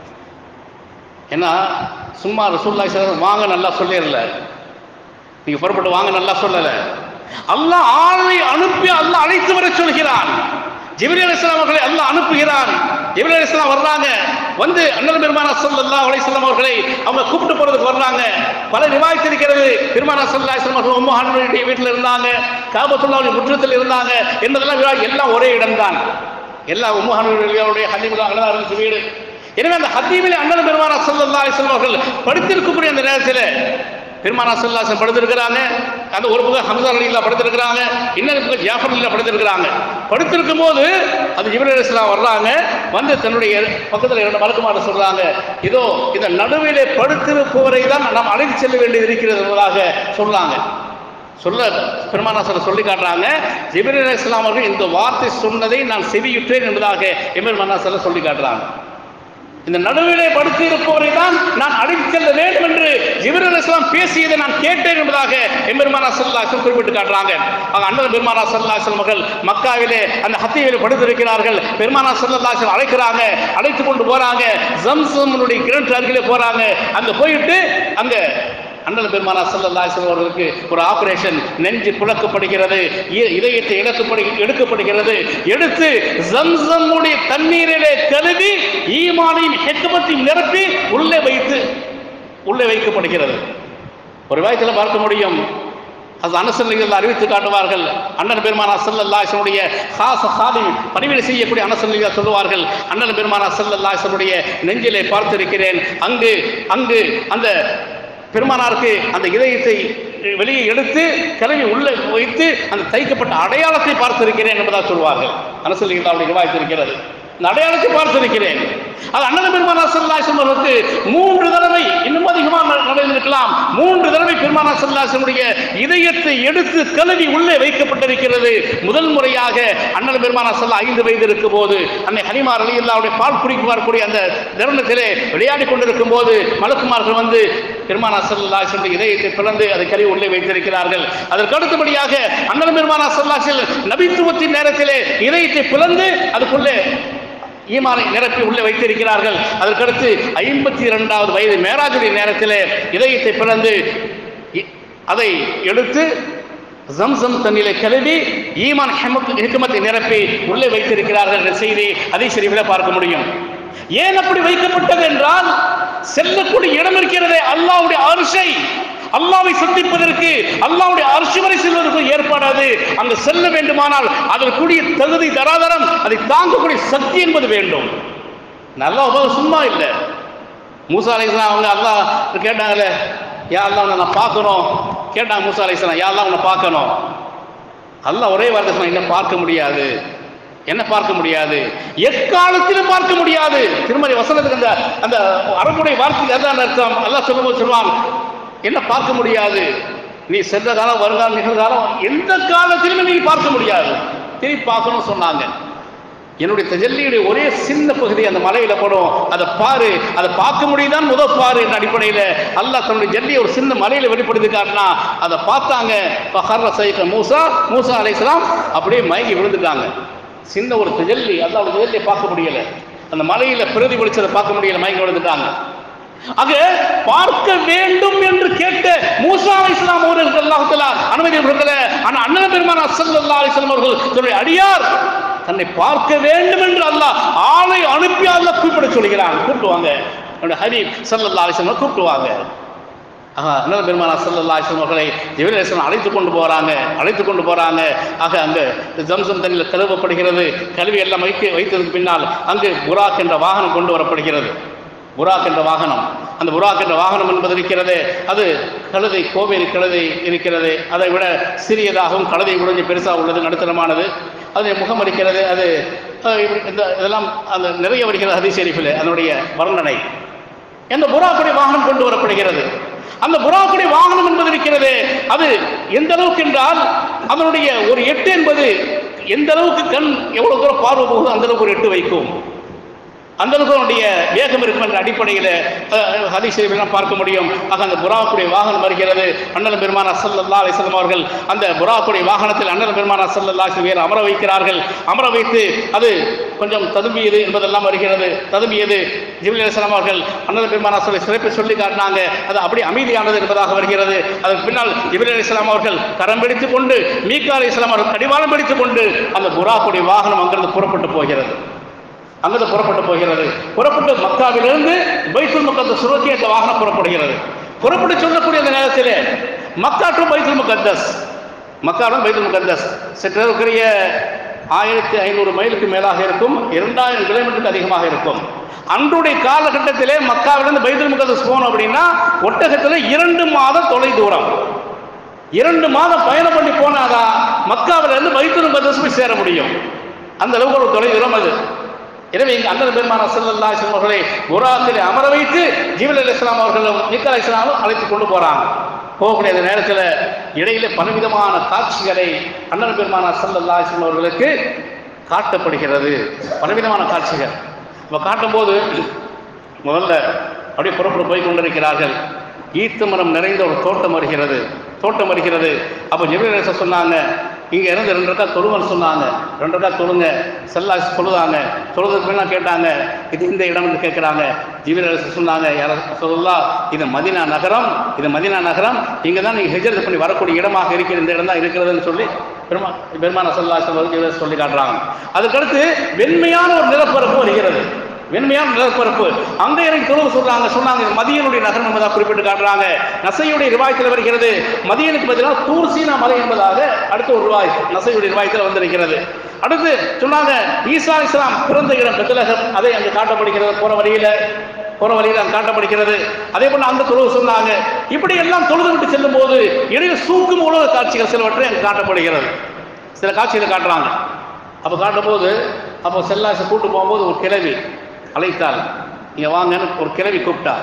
ஏன்னா சும்மா ரசூல்லா ஸல்லல்லாஹு வாங்க நல்லா சொல்லிடல நீங்க புறப்பட்டு வாங்க நல்லா சொல்லல அல்லாஹ் ஆளை அனுப்பி அல்லாஹ் அழைத்து வர சொல்கிறான் ஜிப்ரீல் அலைஹிஸ்ஸலாம் அவர்களை அல்லாஹ் அனுப்புகிறான் ஜிப்ரீல் அலைஹிஸ்ஸலாம் வர்றாங்க வந்து அண்ணல் பெருமானா ஸல்லல்லாஹு அலைஹி வஸல்லம் அவர்களை அவங்க கூப்பிட்டு போறதுக்கு வர்றாங்க பல ரிவாயத் இருக்கிறது பெருமானா ஸல்லல்லாஹு அலைஹி வஸல்லம் அவர்கள் உம்மு ஹானுடைய வீட்டில் இருந்தாங்க காபத்துல்லாவுடைய முற்றத்தில் இருந்தாங்க என்பதெல்லாம் விவா- எல்லாம் ஒரே இடம்தான் எல்லா உம்மு ஹானுடைய ஹதீமுல்லாஹ் தான் இருந்துச்சு வீடு எனவே அந்த ஹத்தீமிலே அண்ணன் பெருமானா ஸல்லல்லாஹு அலைஹி வஸல்லம் அவர்கள் படித்திருக்கக்கூடிய அந்த நேரத்தில் பெருமானா ஸல்லல்லாஹு படுத்திருக்கிறாங்க அந்த ஒரு பக்கம் ஹம்சா அலில்லா படுத்திருக்கிறாங்க இன்னொரு பக்கம் ஜாஃபர் அலில்லா படுத்திருக்கிறாங்க படுத்திருக்கும் போது அது ஜிப்ரீல் அலைஹிஸ்ஸலாம் வர்றாங்க வந்து தன்னுடைய பக்கத்தில் இரண்டு மலக்குமார சொல்றாங்க இதோ இந்த நடுவிலே படுத்திருப்பவரை தான் நாம் அழைத்து செல்ல வேண்டியது இருக்கிறது என்பதாக சொல்றாங்க சொல்ல பெருமானா சொல்ல சொல்லி காட்டுறாங்க ஜிபிர் அலி இஸ்லாம் அவர்கள் இந்த வார்த்தை சொன்னதை நான் செவியுற்றேன் என்பதாக எம்பெருமானா சொல்ல சொல்லி காட்டுறாங்க இந்த நடுவிலே படுத்தி இருப்பவரை தான் நான் அழைத்து செல்ல வேண்டும் என்று ஜிபிர் அலி இஸ்லாம் பேசியதை நான் கேட்டேன் என்பதாக எம்பெருமானா சல்லா குறிப்பிட்டு காட்டுறாங்க ஆக அண்ணன் பெருமானா சல்லா அவர்கள் மக்காவிலே அந்த ஹத்தியிலே படுத்திருக்கிறார்கள் பெருமானா சல்லா அழைக்கிறாங்க அழைத்து கொண்டு போறாங்க ஜம்சம்னுடைய கிணற்று அருகிலே போறாங்க அங்க போயிட்டு அங்க அண்ணல் பெருமானா சல்லல்லா அவர்களுக்கு ஒரு ஆபரேஷன் நெஞ்சு புழக்கப்படுகிறது இ- இதயத்தை எடுக்கப்படு எடுக்கப்படுகிறது எடுத்து ஜம்சம்முடைய தண்ணீரிலே கழுவி ஈமானையும் ஹெக்கமத்தையும் நிரப்பி உள்ளே வைத்து உள்ளே வைக்கப்படுகிறது ஒரு வாய்த்தில் பார்க்க முடியும் அது அனசல்கள் அறிவித்து காட்டுவார்கள் அண்ணன் பெருமானா சல்லல்லாஹனுடைய ஹாச ஹாதி பணிவிடை செய்யக்கூடிய அனசல்கள் சொல்லுவார்கள் அண்ணன் பெருமானா சல்லல்லாஹனுடைய நெஞ்சிலே பார்த்திருக்கிறேன் அங்கு அங்கு அந்த பெருமானாருக்கு அந்த இதயத்தை வெளியே எடுத்து கிளம்பி உள்ளே வைத்து அந்த தைக்கப்பட்ட அடையாளத்தை பார்த்திருக்கிறேன் என்பதாக சொல்வார்கள் அனசல்கள் அவருடைய விவாதித்திருக்கிறது இந்த அடையாளத்தை பார்த்திருக்கிறேன் அது அண்ணன் பெருமானா சல்லாசம் அவர்களுக்கு மூன்று தடவை இன்னும் அதிகமாக நட- நடந்திருக்கலாம் மூன்று தடவை பெருமானா சல்லாசனுடைய இதயத்தை எடுத்து கழுவி உள்ளே வைக்கப்பட்டிருக்கிறது முதல் முறையாக அண்ணன் பெருமானா சல்லா ஐந்து வயது இருக்கும் போது அன்னை ஹனிமார் அலி அல்லாவுடைய பால் குடிக்கு வரக்கூடிய அந்த தருணத்திலே விளையாடி கொண்டிருக்கும் போது மலக்குமார்கள் வந்து பெருமானா சல்லாசனுடைய இதயத்தை பிளந்து அதை கழுவி உள்ளே வைத்திருக்கிறார்கள் அதற்கு அடுத்தபடியாக அண்ணன் பெருமானா சல்லாசில் நபித்துவத்தின் நேரத்திலே இதயத்தை பிளந்து அதுக்குள்ளே ஈமானை நிரப்பி உள்ளே வைத்திருக்கிறார்கள் அதற்கடுத்து ஐம்பத்தி இரண்டாவது வயது மேராஜுடைய நேரத்திலே இதயத்தை பிளந்து இ- அதை எடுத்து ஜம்சம் தண்ணிலே கழுவி ஈமான் ஹெமத் ஹிக்மத்தை நிரப்பி உள்ளே வைத்திருக்கிறார்கள் என்ற செய்தி அதை சரிவிட பார்க்க முடியும் ஏன் அப்படி வைக்கப்பட்டது என்றால் செல்லக்கூடிய இடம் இருக்கிறதே அல்லாஹ்வுடைய அரிசை அல்லாவை சந்திப்பதற்கு அல்லாவுடைய அரிசி வரை செல்வதற்கு ஏற்பாடாது அங்கு செல்ல வேண்டுமானால் அதற்குரிய தகுதி தராதரம் அதை தாங்கக்கூடிய சக்தி என்பது வேண்டும் நல்லா உபயோகம் சும்மா இல்லை மூசா அலைஸ்லாம் அவங்க அல்லாஹ் கேட்டாங்களே யா அல்லாஹ் உன்னை நான் பார்க்கணும் கேட்டாங்க மூசா அலைஸ்லாம் யா அல்லாஹ் உன்னை பார்க்கணும் அல்லாஹ் ஒரே வார்த்தை சொன்னா என்ன பார்க்க முடியாது என்ன பார்க்க முடியாது எக்காலத்திலும் பார்க்க முடியாது திருமதி வசனத்துக்கு அந்த அந்த அரபுடைய வார்த்தைக்கு அதான் அர்த்தம் அல்லாஹ் சொல்லும்போது சொல்லுவாங்க என்ன பார்க்க முடியாது நீ சென்ற காலம் வருகாலம் நிகழ்காலம் எந்த காலத்திலுமே நீ பார்க்க முடியாது திரும்பி பார்க்கணும்னு சொன்னாங்க என்னுடைய தஜல்லியுடைய ஒரே சின்ன பகுதி அந்த மலையில படும் அதை பாரு அதை பார்க்க முடியுதான் முதல் பாரு என்ற அடிப்படையில் அல்லாஹ் தன்னுடைய ஜல்லியை ஒரு சின்ன மலையில வெளிப்படுத்தி காட்டினா அதை பார்த்தாங்க ஃபஹர்ர சைக்க மூசா மூசா அலைஹிஸ்ஸலாம் அப்படியே மயங்கி விழுந்துட்டாங்க சின்ன ஒரு தஜல்லி அல்லாஹ்வுடைய தஜல்லியை பார்க்க முடியல அந்த மலையில பிரதிபலிச்சதை பார்க்க முடியல மயங்கி விழுந்துட்டாங்க ஆக பார்க்க வேண்டும் என்று கேட்ட மூசா அலை இஸ்லாம் அவர்களுக்கு அல்லாஹ் அனுமதி கொடுக்கல ஆனா அண்ணன் பெருமான் அசல்லா அலிஸ்லாம் அவர்கள் தன்னுடைய அடியார் தன்னை பார்க்க வேண்டும் என்று அல்லாஹ் ஆளை அனுப்பி அல்லாஹ் கூப்பிட சொல்கிறான் கூப்பிடுவாங்க என்னுடைய ஹபீப் சல்லல்லா அலிஸ்லாம் கூப்பிடுவாங்க ஆக அண்ணன் பெருமானா சல்லல்லா அலிஸ்லாம் அவர்களை ஜிபில் அலிஸ்லாம் அழைத்து கொண்டு போறாங்க அழைத்து கொண்டு போறாங்க ஆக அங்கு ஜம்சம் தண்ணியில் கழுவப்படுகிறது கழுவி எல்லாம் வைக்க வைத்ததுக்கு பின்னால் அங்கு புராக் என்ற வாகனம் கொண்டு வரப்படுகிறது புராக் என்ற வாகனம் அந்த புராக் என்ற வாகனம் என்பது இருக்கிறது அது கழுதை கோவேரி கழுதை இருக்கிறது அதை விட சிறியதாகவும் கழுதை உடைஞ்சு பெருசாக உள்ளது நடுத்தரமானது அது முகம் இருக்கிறது அது அஹ், இப்படி இந்த இதெல்லாம் அந்த நிறைய வருகிறது ஹதீஸ் ஷெரீஃபில் அதனுடைய வர்ணனை இந்த புறாக்குடி வாகனம் கொண்டு வரப்படுகிறது அந்த புறாக்குடி வாகனம் என்பது இருக்கிறது அது எந்த அளவுக்கு என்றால் அதனுடைய ஒரு எட்டு என்பது எந்த அளவுக்கு கண் எவ்வளவு தூரம் பார்வை போகுதோ அந்த அளவுக்கு ஒரு எட்டு வைக்கும் அந்த அளவுக்கு அவனுடைய வேகம் இருக்கும் என்ற அடிப்படையில் ஹதீஷெல்லாம் பார்க்க முடியும் ஆக அந்த புறாக்குடைய வாகனம் வருகிறது அண்ணன் பெருமான் அசல்லா அலிஸ்லாம் அவர்கள் அந்த புறாக்குடைய வாகனத்தில் அண்ணன் பெருமான் அசல்லா வேறு அமர வைக்கிறார்கள் அமர வைத்து அது கொஞ்சம் ததும்பியது என்பதெல்லாம் வருகிறது ததும்பியது ஜிபில் அலிஸ்லாம் அவர்கள் அண்ணன் பெருமான் அசலை சிறப்பு சொல்லி காட்டினாங்க அது அப்படி அமைதியானது என்பதாக வருகிறது அதற்கு பின்னால் ஜிபில் அலிஸ்லாம் அவர்கள் கரம் பிடித்துக் கொண்டு மீகா அலி இஸ்லாம் அவர்கள் கடிவாளம் பிடித்துக் கொண்டு அந்த புறாக்குடைய வாகனம் அங்கிருந்து புறப்பட்டு போகிறது அங்கிருந்து புறப்பட்டு போகிறது புறப்பட்டு மக்காவிலிருந்து பைத்துல் முகத்தஸ் சுரோக்கி அந்த வாகனம் புறப்படுகிறது புறப்பட்டு சொல்லக்கூடிய அந்த நேரத்தில் மக்கா டு பைத்துல் முகத்தஸ் மக்காவும் பைத்துல் முகத்தஸ் சற்றேறக்குரிய ஆயிரத்தி ஐநூறு மைலுக்கு மேலாக இருக்கும் இரண்டாயிரம் கிலோமீட்டருக்கு அதிகமாக இருக்கும் அன்றைய காலகட்டத்திலே மக்காவிலிருந்து பைத்துல் முகத்தஸ் போகணும் அப்படின்னா ஒட்டகத்தில் இரண்டு மாத தொலை தூரம் இரண்டு மாதம் பயணம் பண்ணி போனாதான் மக்காவிலிருந்து பைத்துல் முகத்தஸ் போய் சேர முடியும் அந்த அளவுக்கு ஒரு தொலை தூரம் அது எனவே இங்கு அண்ணன் பெருமான சல்லல்லா அவர்களை புறாத்திலே அமர வைத்து ஜீவல் அலி இஸ்லாம் அவர்களும் நிக்கா அலி இஸ்லாமும் அழைத்து கொண்டு போறாங்க போகக்கூடிய அந்த நேரத்தில் இடையில பலவிதமான காட்சிகளை அண்ணன் பெருமானா சல்லல்லாஹு அவர்களுக்கு காட்டப்படுகிறது பலவிதமான காட்சிகள் இப்போ காட்டும்போது முதல்ல அப்படியே புறப்பட்டு போய் கொண்டிருக்கிறார்கள் ஈத்து மரம் நிறைந்த ஒரு தோட்டம் வருகிறது தோட்டம் வருகிறது அப்போ ஜெபிரேச சொன்னாங்க இங்கே இருந்து ரெண்டு ரக்கா தொழுவன்னு சொன்னாங்க ரெண்டு ரக்கா தொழுங்க செல்லா தொழுதாங்க தொழுதுக்கு முன்னா கேட்டாங்க இது இந்த இடம்னு கேட்குறாங்க ஜிபிரேச சொன்னாங்க யார சொல்லலாம் இது மதினா நகரம் இது மதினா நகரம் இங்கே தான் நீங்கள் ஹெஜரத் பண்ணி வரக்கூடிய இடமாக இருக்கிற இந்த இடம் தான் இருக்கிறதுன்னு சொல்லி பெருமா பெருமான சொல்லா சொல்லி காட்டுறாங்க அதுக்கடுத்து வெண்மையான ஒரு நிலப்பரப்பு வருகிறது வெண்மையான நிலப்பரப்பு அங்க எனக்கு தொழுவு சொல்றாங்க சொன்னாங்க இது மதியனுடைய நகரம் என்பதாக குறிப்பிட்டு காட்டுறாங்க நசையுடைய ரிவாயத்தில் வருகிறது மதியனுக்கு பதிலாக தூர் சீனா மலை என்பதாக அடுத்த ஒரு ரிவாய் நசையுடைய ரிவாயத்தில் வந்திருக்கிறது அடுத்து சொன்னாங்க ஈசா இஸ்லாம் பிறந்த இடம் பெத்தலகம் அதை அங்கு காட்டப்படுகிறது போற வழியில போற வழியில் அங்கு காட்டப்படுகிறது அதே போல அந்த தொழுவு சொன்னாங்க இப்படி எல்லாம் தொழுது விட்டு செல்லும் போது இடையே சூக்கும் உலக காட்சிகள் சிலவற்றை அங்கு காட்டப்படுகிறது சில காட்சிகளை காட்டுறாங்க அப்போ காட்டும்போது அப்போ செல்லாசை கூட்டு போகும்போது ஒரு கிழவி அழைத்தாள் இங்கே வாங்கன்னு ஒரு கிழவி கூப்பிட்டா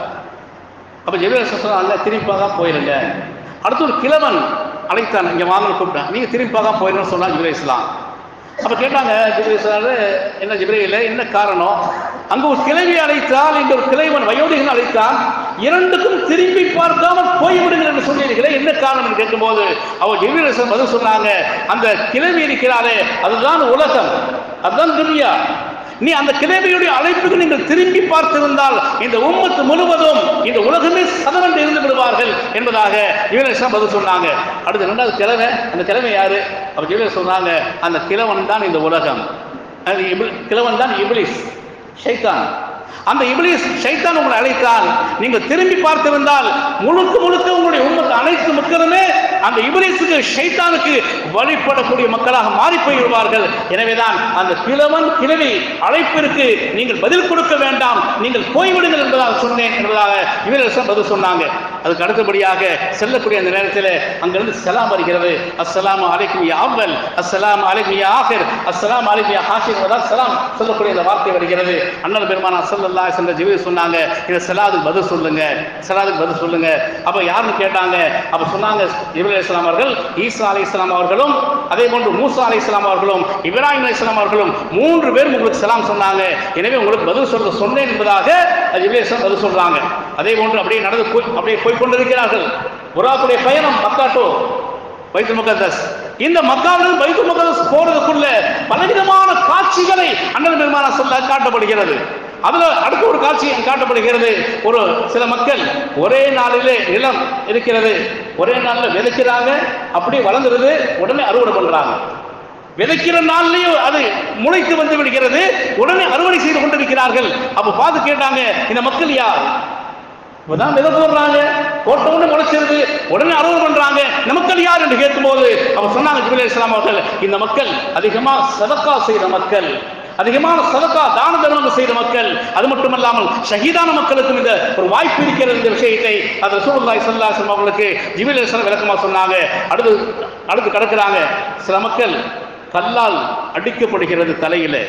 அப்போ ஜெபிரேச சொன்னாங்க திரும்பிப்பாக போயிருங்க அடுத்து ஒரு கிழவன் அழைத்தான் இங்கே வாங்கன்னு கூப்பிட்டான் நீங்கள் திரும்பிப்பாக போயிருங்கன்னு சொன்னா ஜிபிரே இஸ்லாம் அப்போ கேட்டாங்க ஜிபிரே சொன்னாரு என்ன ஜிபிரையில் என்ன காரணம் அங்கே ஒரு கிழவி அழைத்தால் இங்கே ஒரு கிளைவன் வயோதிகன் அழைத்தான் இரண்டுக்கும் திரும்பி பார்க்காமல் போய்விடுங்கள் என்று சொன்னீர்களே என்ன காரணம் என்று கேட்கும்போது அவர் ஜெபிரேசன் பதில் சொன்னாங்க அந்த கிழவி இருக்கிறாரே அதுதான் உலகம் அதுதான் துன்யா நீ அந்த கிழவியுடைய அழைப்புக்கு நீங்கள் திரும்பி பார்த்திருந்தால் இந்த உம்மத்து முழுவதும் இந்த உலகமே சதவென்று இருந்து விடுவார்கள் என்பதாக இவர்கள் பதில் சொன்னாங்க அடுத்து ரெண்டாவது கிழமை அந்த கிழமை யாரு அப்ப இவர்கள் சொன்னாங்க அந்த கிழவன் தான் இந்த உலகம் அது இபில்- கிழவன் தான் இபிலிஸ் ஷைத்தான் அந்த இபிலிஸ் ஷைத்தான் உங்களை அழைத்தான் நீங்கள் திரும்பி பார்த்திருந்தால் முழுக்க முழுக்க உங்களுடைய உம்மத்து அனைத்து மக்களுமே அந்த இபிலிஸுக்கு ஷைத்தானுக்கு வழிபடக்கூடிய மக்களாக மாறி போய்விடுவார்கள் எனவேதான் அந்த கிழவன் கிழவி அழைப்பிற்கு நீங்கள் பதில் கொடுக்க வேண்டாம் நீங்கள் போய்விடுங்கள் என்பதாக சொன்னேன் என்பதாக இவர்கள் பதில் சொன்னாங்க அதுக்கு அடுத்தபடியாக செல்லக்கூடிய அந்த நேரத்தில் அங்கிருந்து செலாம் வருகிறது அஸ்ஸலாமு அலைக்கும் யா அவ்வல் அஸ்ஸலாமு அலைக்கும் யா ஆஹிர் அஸ்ஸலாமு அலைக்கும் யா ஹாஷிர் என்பதால் சலாம் சொல்லக்கூடிய அந்த வார்த்தை வருகிறது அண்ணன் பெருமானா சல்லல்லா சென்ற ஜிவி சொன்னாங்க இந்த செலாதுக்கு பதில் சொல்லுங்க செலாதுக்கு பதில் சொல்லுங்க அப்போ யாருன்னு கேட்டாங்க அப்போ சொன்னாங்க இப்ராஹிம் இஸ்லாம் அவர்கள் ஈசா அலி இஸ்லாம் அவர்களும் அதே போன்று மூசா அலி இஸ்லாம் அவர்களும் இப்ராஹிம் அலி இஸ்லாம் அவர்களும் மூன்று பேரும் உங்களுக்கு சலாம் சொன்னாங்க எனவே உங்களுக்கு பதில் சொல்ல சொன்னேன் என்பதாக இப்ராஹிம் இஸ்லாம் பதில் சொல்றாங்க அதே போன்று அப்படியே நடந்து போய் அப்படியே போய் கொண்டிருக்கிறார்கள் புறாக்குடைய பயணம் மக்காட்டோ பைத்துல் முகத்தஸ் இந்த மக்காவிலிருந்து பைத்துல் முகத்தஸ் போறதுக்குள்ள பலவிதமான காட்சிகளை அண்ணன் பெருமான சொல்ல காட்டப்படுகிறது அதுல அடுத்த ஒரு காட்சி காட்டப்படுகிறது ஒரு சில மக்கள் ஒரே நாளிலே நிலம் இருக்கிறது ஒரே நாளில் விதைக்கிறாங்க அப்படியே வளர்ந்துருது உடனே அறுவடை பண்றாங்க விதைக்கிற நாள்லயும் அது முளைத்து வந்து விடுகிறது உடனே அறுவடை செய்து கொண்டிருக்கிறார்கள் அப்ப பார்த்து கேட்டாங்க இந்த மக்கள் யார் இப்பதான் விதை போடுறாங்க போட்ட உடனே முளைச்சிருது உடனே அறுவடை பண்றாங்க இந்த மக்கள் யார் என்று கேட்கும்போது அவர் சொன்னாங்க ஜிபிலே இஸ்லாம் அவர்கள் இந்த மக்கள் அதிகமா சதக்கா செய்த மக்கள் அதிகமான சதக்கா தான தர்மங்கள் செய்த மக்கள் அது மட்டுமல்லாமல் ஷஹீதான மக்களுக்கும் இந்த ஒரு வாய்ப்பு இருக்கிறது இந்த விஷயத்தை அது ரசூலுல்லாஹி ஸல்லல்லாஹு அலைஹி வஸல்லம் அவர்களுக்கு ஜிபிலே இஸ்லாம் விளக்கமா சொன்னாங்க அடுத்து அடுத்து கடக்குறாங்க சில மக்கள் கல்லால் அடிக்கப்படுகிறது தலையில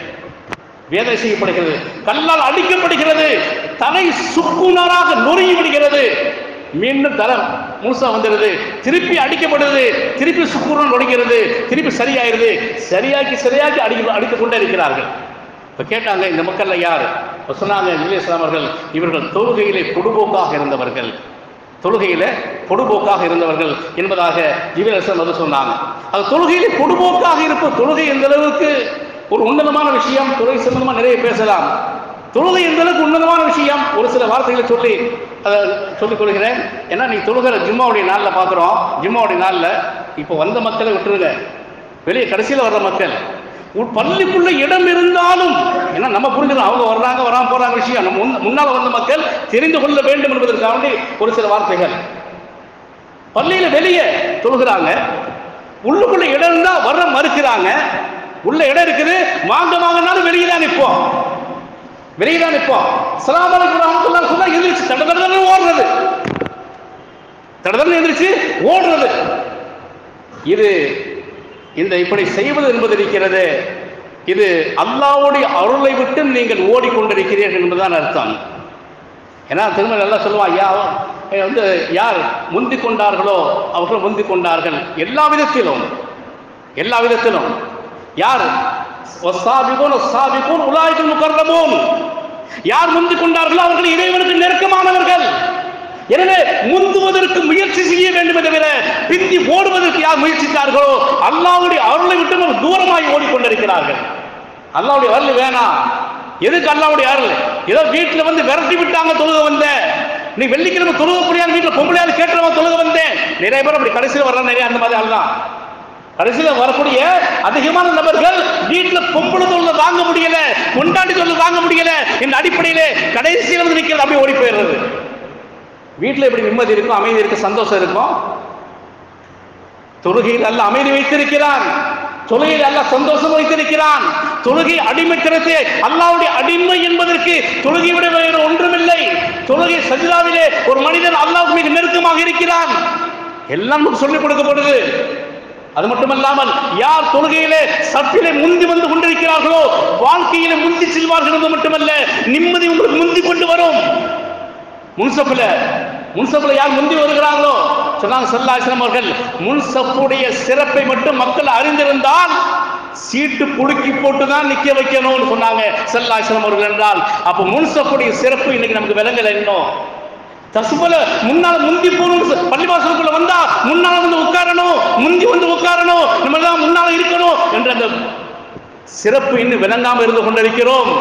வேதனை செய்யப்படுகிறது கல்லால் அடிக்கப்படுகிறது தலை சுக்குனராக நொறுங்கி விடுகிறது மீண்டும் தலை முழுசா வந்துடுது திருப்பி அடிக்கப்படுது திருப்பி சுக்குனன் நொடிக்கிறது திருப்பி சரியாயிருது சரியாக்கி சரியாக்கி அடிக்க அடித்துக் கொண்டே இருக்கிறார்கள் இப்ப கேட்டாங்க இந்த மக்கள்ல யார் இப்ப சொன்னாங்க ஜிலே அவர்கள் இவர்கள் தொழுகையிலே பொடுபோக்காக இருந்தவர்கள் தொழுகையில பொடுபோக்காக இருந்தவர்கள் என்பதாக ஜிவிரசன் வந்து சொன்னாங்க அது தொழுகையிலே பொடுபோக்காக இருப்ப தொழுகை எந்த அளவுக்கு ஒரு உன்னதமான விஷயம் தொழுகை சம்பந்தமா நிறைய பேசலாம் தொழுகை எந்த அளவுக்கு உன்னதமான விஷயம் ஒரு சில வார்த்தைகளை சொல்லி அதை சொல்லிக் கொள்கிறேன் ஏன்னா நீ தொழுகிற ஜும்மாவுடைய நாளில் பார்க்குறோம் ஜும்மாவுடைய நாளில் இப்போ வந்த மக்களை விட்டுருங்க வெளியே கடைசியில் வர்ற மக்கள் உன் பள்ளிக்குள்ள இடம் இருந்தாலும் ஏன்னா நம்ம புரிஞ்சுக்கணும் அவங்க வர்றாங்க வராம போறாங்க விஷயம் நம்ம முன்ன- முன்னால வந்த மக்கள் தெரிந்து கொள்ள வேண்டும் என்பதற்காக வேண்டி ஒரு சில வார்த்தைகள் பள்ளியில வெளியே தொழுகிறாங்க உள்ளுக்குள்ள இடம் இருந்தா வர்ற மறுக்கிறாங்க உள்ள இடம் இருக்குது வாங்க வாங்கினாலும் வெளியே தான் நிற்போம் வெளியே தான் நிற்போம் சலாம் அலைக்கும் ரஹ்மத்துல்லாஹி சொன்னா எந்திரிச்சு தட தடன்னு ஓடுறது தடதடன்னு எந்திரிச்சு ஓடுறது இது இந்த இப்படி செய்வது என்பது இருக்கிறது இது அல்லாஹ்வுடைய அருளை விட்டு நீங்கள் ஓடிக்கொண்டிருக்கிறீர்கள் என்பதுதான் அர்த்தம் ஏன்னா திரும்ப நல்லா சொல்லுவான் ஐயா அஹ், வந்து யார் முந்திக் கொண்டார்களோ அவர்கள் முந்திக் கொண்டார்கள் எல்லா விதத்திலும் எல்லா விதத்திலும் யார் வஸ்ஸாபிகூன் வஸ்ஸாபிகூன் உலாயிகல் முகர்ரமூன் யார் முந்திக் கொண்டார்களோ அவர்கள் இறைவனுக்கு நெருக்கமானவர்கள் எனவே முந்துவதற்கு முயற்சி செய்ய வேண்டுமே தவிர பிந்தி ஓடுவதற்கு யார் முயற்சித்தார்களோ அல்லாஹ்வுடைய அருளை விட்டு நம்ம தூரமாய் ஓடிக்கொண்டிருக்கிறார்கள் அல்லாஹ்வுடைய அருள் வேணாம் எதுக்கு அல்லாஹ்வுடைய அருள் ஏதோ வீட்டுல வந்து விரட்டி விட்டாங்க தொழுக வந்தேன் நீ வெள்ளிக்கிழமை தொழுக புரியாது வீட்டுல பொம்பளையாவது கேட்டுறவன் தொழுக வந்தேன் நிறைய பேர் அப்படி கடைசியில் வர்றாங்க நிறைய அந்த மாதிரி அல்லலாம் கடைசியில் வரக்கூடிய அதிகமான நபர்கள் வீட்டுல பொம்பளை தொழில வாங்க முடியல கொண்டாடி தொழில வாங்க முடியல என்ற அடிப்படையிலே கடைசியில் வந்து நிக்கிறது அப்படியே ஓடி போயிடுறது வீட்டுல எப்படி நிம்மதி இருக்கும் அமைதி இருக்கும் சந்தோஷம் இருக்கும் தொழுகையில் அல்ல அமைதி வைத்திருக்கிறான் தொழுகையில் அல்ல சந்தோஷம் வைத்திருக்கிறான் தொழுகை அடிமைத்தனத்தை அல்லாவுடைய அடிமை என்பதற்கு தொழுகை விட வேறு ஒன்றுமில்லை தொழுகை சஜிதாவிலே ஒரு மனிதன் அல்லாஹ் மிக நெருக்கமாக இருக்கிறான் எல்லாம் நமக்கு சொல்லிக் கொடுக்கப்படுது அது மட்டுமல்லாமல் யார் தொழுகையிலே சற்றிலே முந்தி வந்து கொண்டிருக்கிறார்களோ வாழ்க்கையிலே முந்தி செல்வார்கள் என்பது மட்டுமல்ல நிம்மதி உங்களுக்கு முந்தி கொண்டு வரும் முன்சப்புல முன்சப்புல யார் முந்தி வருகிறாங்களோ சொன்னாங்க சல்லாஸ்லாம் அவர்கள் முன்சப்புடைய சிறப்பை மட்டும் மக்கள் அறிந்திருந்தால் சீட்டு குலுக்கி போட்டு தான் நிக்க வைக்கணும்னு சொன்னாங்க சல்லாஸ்லாம் அவர்கள் என்றால் அப்ப முன்சப்புடைய சிறப்பு இன்னைக்கு நமக்கு விளங்கல இன்னும் தசுபல முன்னால முந்தி போகணும் பள்ளிவாசலுக்குள்ள வந்தா முன்னால வந்து உட்காரணும் முந்தி வந்து உட்காரணும் நம்ம தான் முன்னால இருக்கணும் என்ற அந்த சிறப்பு இன்னும் விளங்காம இருந்து கொண்டிருக்கிறோம்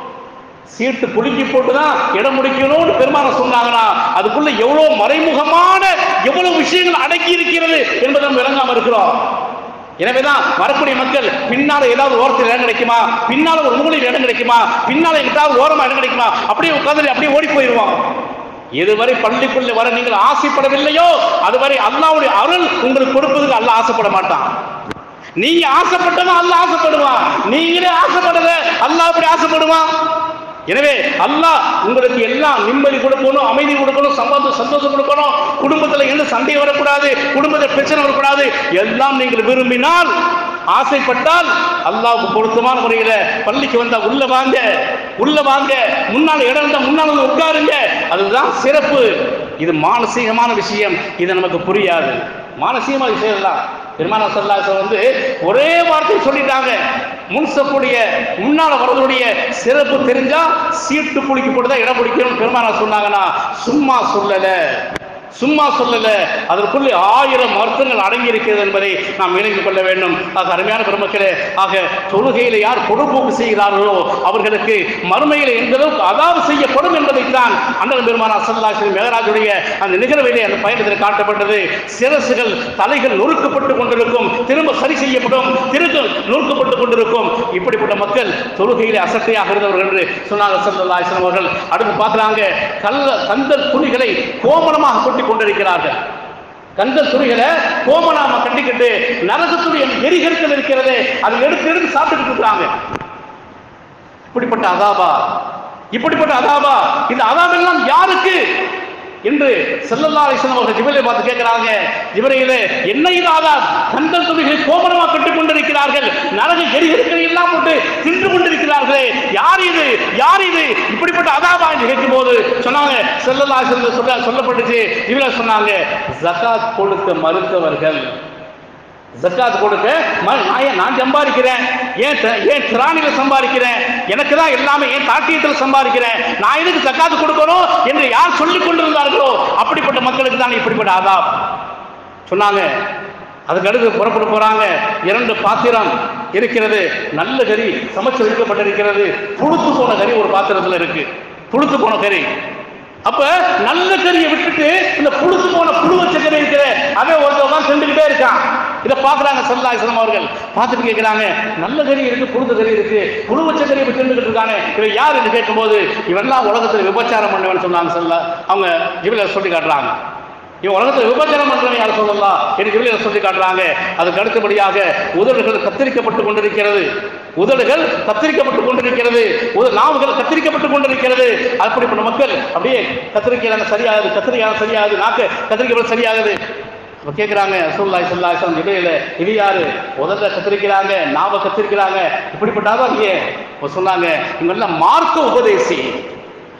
சீட்டு குலுக்கி போட்டுதான் இடம் முடிக்கணும்னு பெருமான சொன்னாங்கன்னா அதுக்குள்ள எவ்வளவு மறைமுகமான எவ்வளவு விஷயங்கள் அடக்கி இருக்கிறது என்பதை நம்ம விளங்காம இருக்கிறோம் எனவேதான் வரக்கூடிய மக்கள் பின்னால ஏதாவது ஓரத்தில் இடம் கிடைக்குமா பின்னால ஒரு மூலையில் இடம் கிடைக்குமா பின்னால எங்கிட்டாவது ஓரமா இடம் கிடைக்குமா அப்படியே உட்காந்து அப்படியே ஓடி போயிடுவோம் எதுவரை பள்ளிக்குள்ள வர நீங்கள் ஆசைப்படவில்லையோ அதுவரை அல்லாவுடைய அருள் உங்களுக்கு கொடுப்பதுக்கு அல்லாஹ் ஆசைப்பட மாட்டான் நீங்க ஆசைப்பட்டவன் அல்லாஹ் ஆசைப்படுவான் நீங்களே ஆசைப்படல அல்லாஹ் அப்படி ஆசைப்படுவான் எனவே அல்லாஹ் உங்களுக்கு எல்லாம் நிம்மதி கொடுக்கணும் அமைதி கொடுக்கணும் சந்தோஷம் சந்தோஷம் கொடுக்கணும் குடும்பத்துல எந்த சண்டை வரக்கூடாது குடும்பத்தில் பிரச்சனை வரக்கூடாது எல்லாம் நீங்கள் விரும்பினால் ஆசைப்பட்டால் அல்லாஹ்வுக்கு பொருத்தமான முறையில பள்ளிக்கு வந்தா உள்ள வாங்க உள்ள வாங்க முன்னால் இடம் இருந்தா முன்னால் வந்து உட்காருங்க அதுதான் சிறப்பு இது மானசீகமான விஷயம் இது நமக்கு புரியாது மானசீகமான விஷயம் தான் பெருமான சல்லாசம் வந்து ஒரே வார்த்தை சொல்லிட்டாங்க முன்சப்புடைய முன்னால வரதுடைய சிறப்பு தெரிஞ்சா சீட்டு குலுக்கி போட்டு தான் இடம் பிடிக்கணும் பெருமானா சொன்னாங்கன்னா சும்மா சொல்லல சும்மா சொல்லல அதற்குள்ளே ஆயிரம் அர்த்தங்கள் அடங்கி இருக்கிறது என்பதை நாம் விளங்கிக் கொள்ள வேண்டும் ஆக அருமையான பெருமக்களே ஆக தொழுகையில யார் பொறுப்போக்கு செய்கிறார்களோ அவர்களுக்கு மறுமையில் எந்த அளவுக்கு அதாவது செய்யப்படும் என்பதைத்தான் அண்ணன் பெருமானா சல்லாஸ்ரீ மேகராஜுடைய அந்த நிகழ்விலே அந்த பயணத்தில் காட்டப்பட்டது சிரசுகள் தலைகள் நொறுக்கப்பட்டு கொண்டிருக்கும் திரும்ப சரி செய்யப்படும் திரும்ப நொறுக்கப்பட்டு கொண்டிருக்கும் இப்படிப்பட்ட மக்கள் தொழுகையிலே அசட்டையாக இருந்தவர்கள் என்று சொன்னாங்க சல்லாஸ்லாம் அவர்கள் அடுத்து பார்க்குறாங்க கல்ல கந்தல் துணிகளை கோமணமாக கொட்டி கொண்டிருக்கிறார்கள் கந்தல் துணிகளை கோமணாம கட்டிக்கிட்டு நரகத்துடைய எரிகற்கள் இருக்கிறது அதை எடுத்து எடுத்து சாப்பிட்டுக்கிட்டு இருக்கிறாங்க இப்படிப்பட்ட அதாபா இப்படிப்பட்ட அதாபா இந்த அதாபெல்லாம் யாருக்கு என்று செல்லல்லா அலிஸ்லாம் அவர்கள் ஜிபரை பார்த்து கேட்கிறாங்க ஜிபரையிலே என்ன இது ஆதார் கந்தல் துணிகளை கோமரமாக கட்டிக் கொண்டிருக்கிறார்கள் நரக எரிகற்களை எல்லாம் போட்டு தின்று கொண்டிருக்கிறார்களே யார் இது யார் இது இப்படிப்பட்ட அதாபா என்று கேட்கும்போது சொன்னாங்க செல்லல்லா அலிஸ்லாம் சொல்ல சொல்லப்பட்டுச்சு இவரை சொன்னாங்க ஜகாத் கொடுக்க மறுத்தவர்கள் ஜக்காத் கொடுக்க ம- நான் ஏன் நான் சம்பாதிக்கிறேன் ஏன் த- ஏன் திராணில சம்பாதிக்கிறேன் எனக்கு தான் எல்லாமே ஏன் தாக்கியத்தில் சம்பாதிக்கிறேன் நான் எதுக்கு ஜக்காத் கொடுக்கணும் என்று யார் சொல்லிக் கொண்டிருந்தார்களோ அப்படிப்பட்ட மக்களுக்கு தான் இப்படிப்பட்ட ஆதாப் சொன்னாங்க அதுக்கு அடுத்து புறப்பட்டு போறாங்க இரண்டு பாத்திரம் இருக்கிறது நல்ல கறி சமைச்சு வைக்கப்பட்டிருக்கிறது புழுத்து போன கறி ஒரு பாத்திரத்துல இருக்கு புழுத்து போன கறி அப்ப நல்ல கறியை விட்டுட்டு இந்த புழுத்து போன புழு வச்ச கறி இருக்கிற அவன் ஒருத்தவங்க செஞ்சுக்கிட்டே இருக்கான் இதை பாக்குறாங்க சல்லாஹிஸ்லாம் அவர்கள் பார்த்துட்டு கேட்கிறாங்க நல்ல கறி இருக்கு புழுத்த கறி இருக்கு புழு வச்ச கறி இப்படி செஞ்சுக்கிட்டு இருக்கானே இவன் யார் என்று கேட்கும்போது இவன்லாம் உலகத்துல விபச்சாரம் பண்ணவன் சொன்னாங்க சொல்ல அவங்க ஜிபில சொல்லி காட்டுறாங்க இவன் உலகத்தில் விபச்சாரம் பண்றவன் யார் சொல்லலாம் என்று ஜிபில சொல்லி காட்டுறாங்க அதுக்கு அடுத்தபடியாக உதடுகள் கத்தரிக்கப்பட்டு கொண்டிருக்கிறது உதடுகள் கத்தரிக்கப்பட்டு கொண்டிருக்கிறது உத நாவுகள் கத்தரிக்கப்பட்டு கொண்டிருக்கிறது அப்படிப்பட்ட மக்கள் அப்படியே கத்திரிக்கிறாங்க சரியாகுது கத்திரிக்காக சரியாகுது நாக்கு கத்திரிக்கப்பட்டு சரியாகுது அப்ப கேட்குறாங்க சூழ்நாய் சொல்லாசம் இடையில இது யாரு உதட்ட கத்திரிக்கிறாங்க நாவை கத்திரிக்கிறாங்க இப்படிப்பட்டாதான் ஏன் இப்ப சொன்னாங்க இவங்கெல்லாம் மார்க்க உபதேசி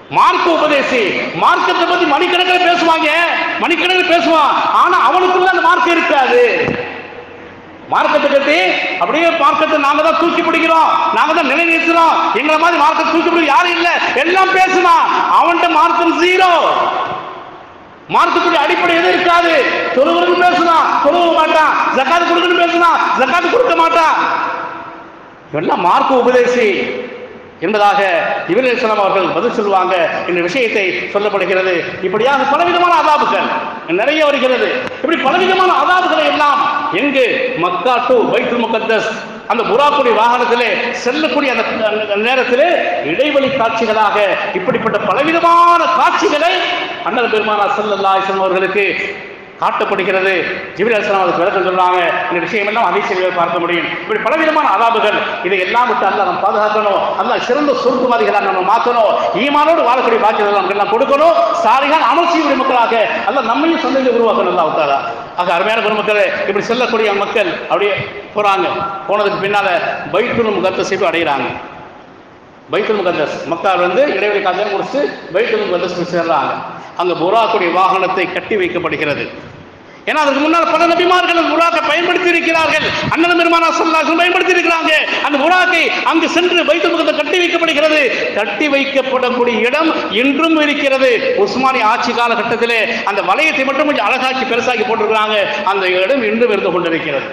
மார்க்க உபதேசி மார்க்கத்தை பத்தி மணிக்கணக்கில் பேசுவாங்க மணிக்கணக்கில் பேசுவான் ஆனா அவனுக்குள்ள அந்த மார்க்கம் இருக்காது மார்க்கத்தை கட்டி அப்படியே மார்க்கத்தை நாங்க தான் தூக்கி பிடிக்கிறோம் நாங்க தான் நிலைநிறுத்துறோம் எங்களை மாதிரி மார்க்கத்தை தூக்கி பிடிக்க யாரும் இல்ல எல்லாம் பேசுனான் அவன்கிட்ட மார்க்கம் ஜீரோ மார்க்கத்துடைய அடிப்படை எதுவும் இருக்காது தொழுவருக்கு பேசுனான் தொழுவ மாட்டான் ஜக்காத்து கொடுக்கணும் பேசுனான் ஜக்காத்து கொடுக்க மாட்டான் இவெல்லாம் மார்க்க உபதேசி என்பதாக இவர்கள் இஸ்லாம் அவர்கள் பதில் சொல்லுவாங்க இந்த விஷயத்தை சொல்லப்படுகிறது இப்படியாக பலவிதமான அதாபுகள் நிறைய வருகிறது இப்படி பலவிதமான அதாபுகளை எல்லாம் எங்கு மக்கா டு பைத்துல் முகத்தஸ் அந்த புறாக்குடி வாகனத்திலே செல்லக்கூடிய அந்த அந்த நேரத்திலே இடைவெளி காட்சிகளாக இப்படிப்பட்ட பலவிதமான காட்சிகளை அண்ணல் பெருமானா சல்லல்லாஹு அவர்களுக்கு காட்டப்படுகிறது ஜிபிரி அலிஸ்லாம் அதுக்கு விளக்கம் சொல்றாங்க இந்த விஷயம் எல்லாம் அதிசயங்கள் பார்க்க முடியும் இப்படி பலவிதமான அதாபுகள் இதை எல்லாம் விட்டு அல்ல நம்ம பாதுகாக்கணும் அல்ல சிறந்த சுருக்குமதிகளாக நம்ம மாற்றணும் ஈமானோடு வாழக்கூடிய பாக்கியத்தை நமக்கு எல்லாம் கொடுக்கணும் சாரிகள் அமல் செய்யக்கூடிய மக்களாக அல்ல நம்மையும் சந்தையில் உருவாக்கணும் அல்லா விட்டாரா ஆக அருமையான பெருமக்கள் இப்படி செல்லக்கூடிய மக்கள் அப்படியே போறாங்க போனதுக்கு பின்னால பைத்துல் முகத்தை செய்து அடைகிறாங்க பைத்துல் முகத்தஸ் மக்கார் வந்து இடைவெளி காலம் முடிச்சு பைத்துல் முகத்தஸ் போய் சேர்றாங்க அங்க புறாக்குடைய வாகனத்தை கட்டி வைக்கப்படுகிறது ஏன்னா அதுக்கு முன்னால் பல நபிமார்கள் அந்த புறாக்கை பயன்படுத்தி இருக்கிறார்கள் அண்ணன் பெருமானா சொல்லாசன் பயன்படுத்தி இருக்கிறாங்க அந்த புறாக்கை அங்கு சென்று பைத்துல் முகத்தை கட்டி வைக்கப்படுகிறது கட்டி வைக்கப்படக்கூடிய இடம் இன்றும் இருக்கிறது உஸ்மானி ஆட்சி காலகட்டத்திலே அந்த வளையத்தை மட்டும் கொஞ்சம் அழகாக்கி பெருசாக்கி போட்டிருக்கிறாங்க அந்த இடம் இன்றும் இருந்து கொண்டிருக்கிறது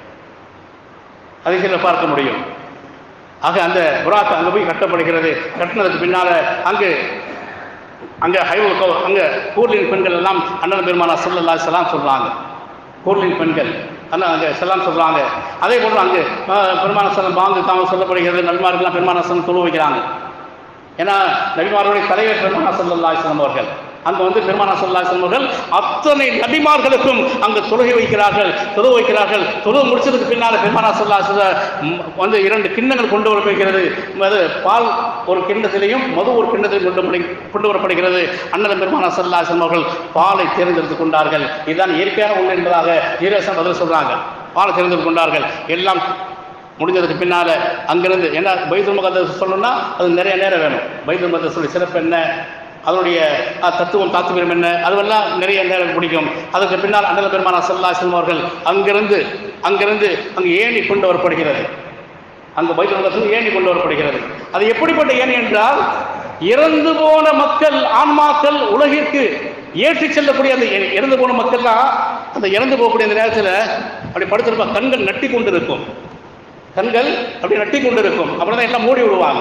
அதை சில பார்க்க முடியும் ஆக அந்த புறாக்கு அங்கே போய் கட்டப்படுகிறது கட்டினதுக்கு பின்னால அங்கு அங்கே ஹைவல் கோ அங்கே கூர்லின் பெண்கள் எல்லாம் அண்ணன் பெருமானா சொல்லல்லா செல்லாம் சொல்கிறாங்க கூர்லின் பெண்கள் அண்ணா அங்கே செல்லாம் சொல்கிறாங்க அதே போன்று அங்கு அஹ், பெருமான செல்லம் பாங்கு தாங்க சொல்லப்படுகிறது நல்மார்கள்லாம் பெருமான செல்லம் தொழு வைக்கிறாங்க ஏன்னா நபிமார்களுடைய தலைவர் பெருமானா சல்லல்லா அலிஸ்லாம் அவர்கள் அங்க வந்து பெருமானா சல்லா அலிஸ்லாம் அவர்கள் அத்தனை நபிமார்களுக்கும் அங்கு தொழுகை வைக்கிறார்கள் தொழு வைக்கிறார்கள் தொழு முடிச்சதுக்கு பின்னால் பெருமானா சல்லா அலிஸ்லாம் வந்து இரண்டு கிண்ணங்கள் கொண்டு வரப்படுகிறது அது பால் ஒரு கிண்ணத்திலையும் மது ஒரு கிண்ணத்திலையும் கொண்டு படி- கொண்டு வரப்படுகிறது அண்ணன் பெருமானா சல்லா அலிஸ்லாம் அவர்கள் பாலை தேர்ந்தெடுத்துக் கொண்டார்கள் இதுதான் இயற்கையான ஒன்று என்பதாக ஈரேசன் பதில் சொல்றாங்க பாலை தேர்ந்தெடுத்துக் கொண்டார்கள் எல்லாம் முடிஞ்சதுக்கு பின்னால அங்கிருந்து என்ன பைத்துல் முகத்தஸ் சொல்லணும்னா அது நிறைய நேரம் வேணும் பைத்துல் முகத்தஸுடைய சிறப்பு என்ன அதனுடைய அஹ், தத்துவம் தாத்துவம் என்ன அதுவெல்லாம் நிறைய நேரம் பிடிக்கும் அதுக்கு பின்னால் அண்ணல் பெருமானா சல்லா அவர்கள் அங்கிருந்து அங்கிருந்து அங்கு ஏணி கொண்டு வரப்படுகிறது அங்கு பைத்துல் முகத்தஸ் ஏணி கொண்டு வரப்படுகிறது அது எப்படிப்பட்ட ஏணி என்றால் இறந்து போன மக்கள் ஆன்மாக்கள் உலகிற்கு ஏற்றிச் செல்லக்கூடிய அந்த இ- இறந்து போன மக்கள்லாம் அந்த இறந்து போகக்கூடிய அந்த நேரத்தில் அப்படி படுத்திருப்பா கண்கள் நட்டி கொண்டு இருக்கும் கண்கள் அப்படி நட்டி கொண்டிருக்கும் அப்புறம் தான் எல்லாம் மூடி விடுவாங்க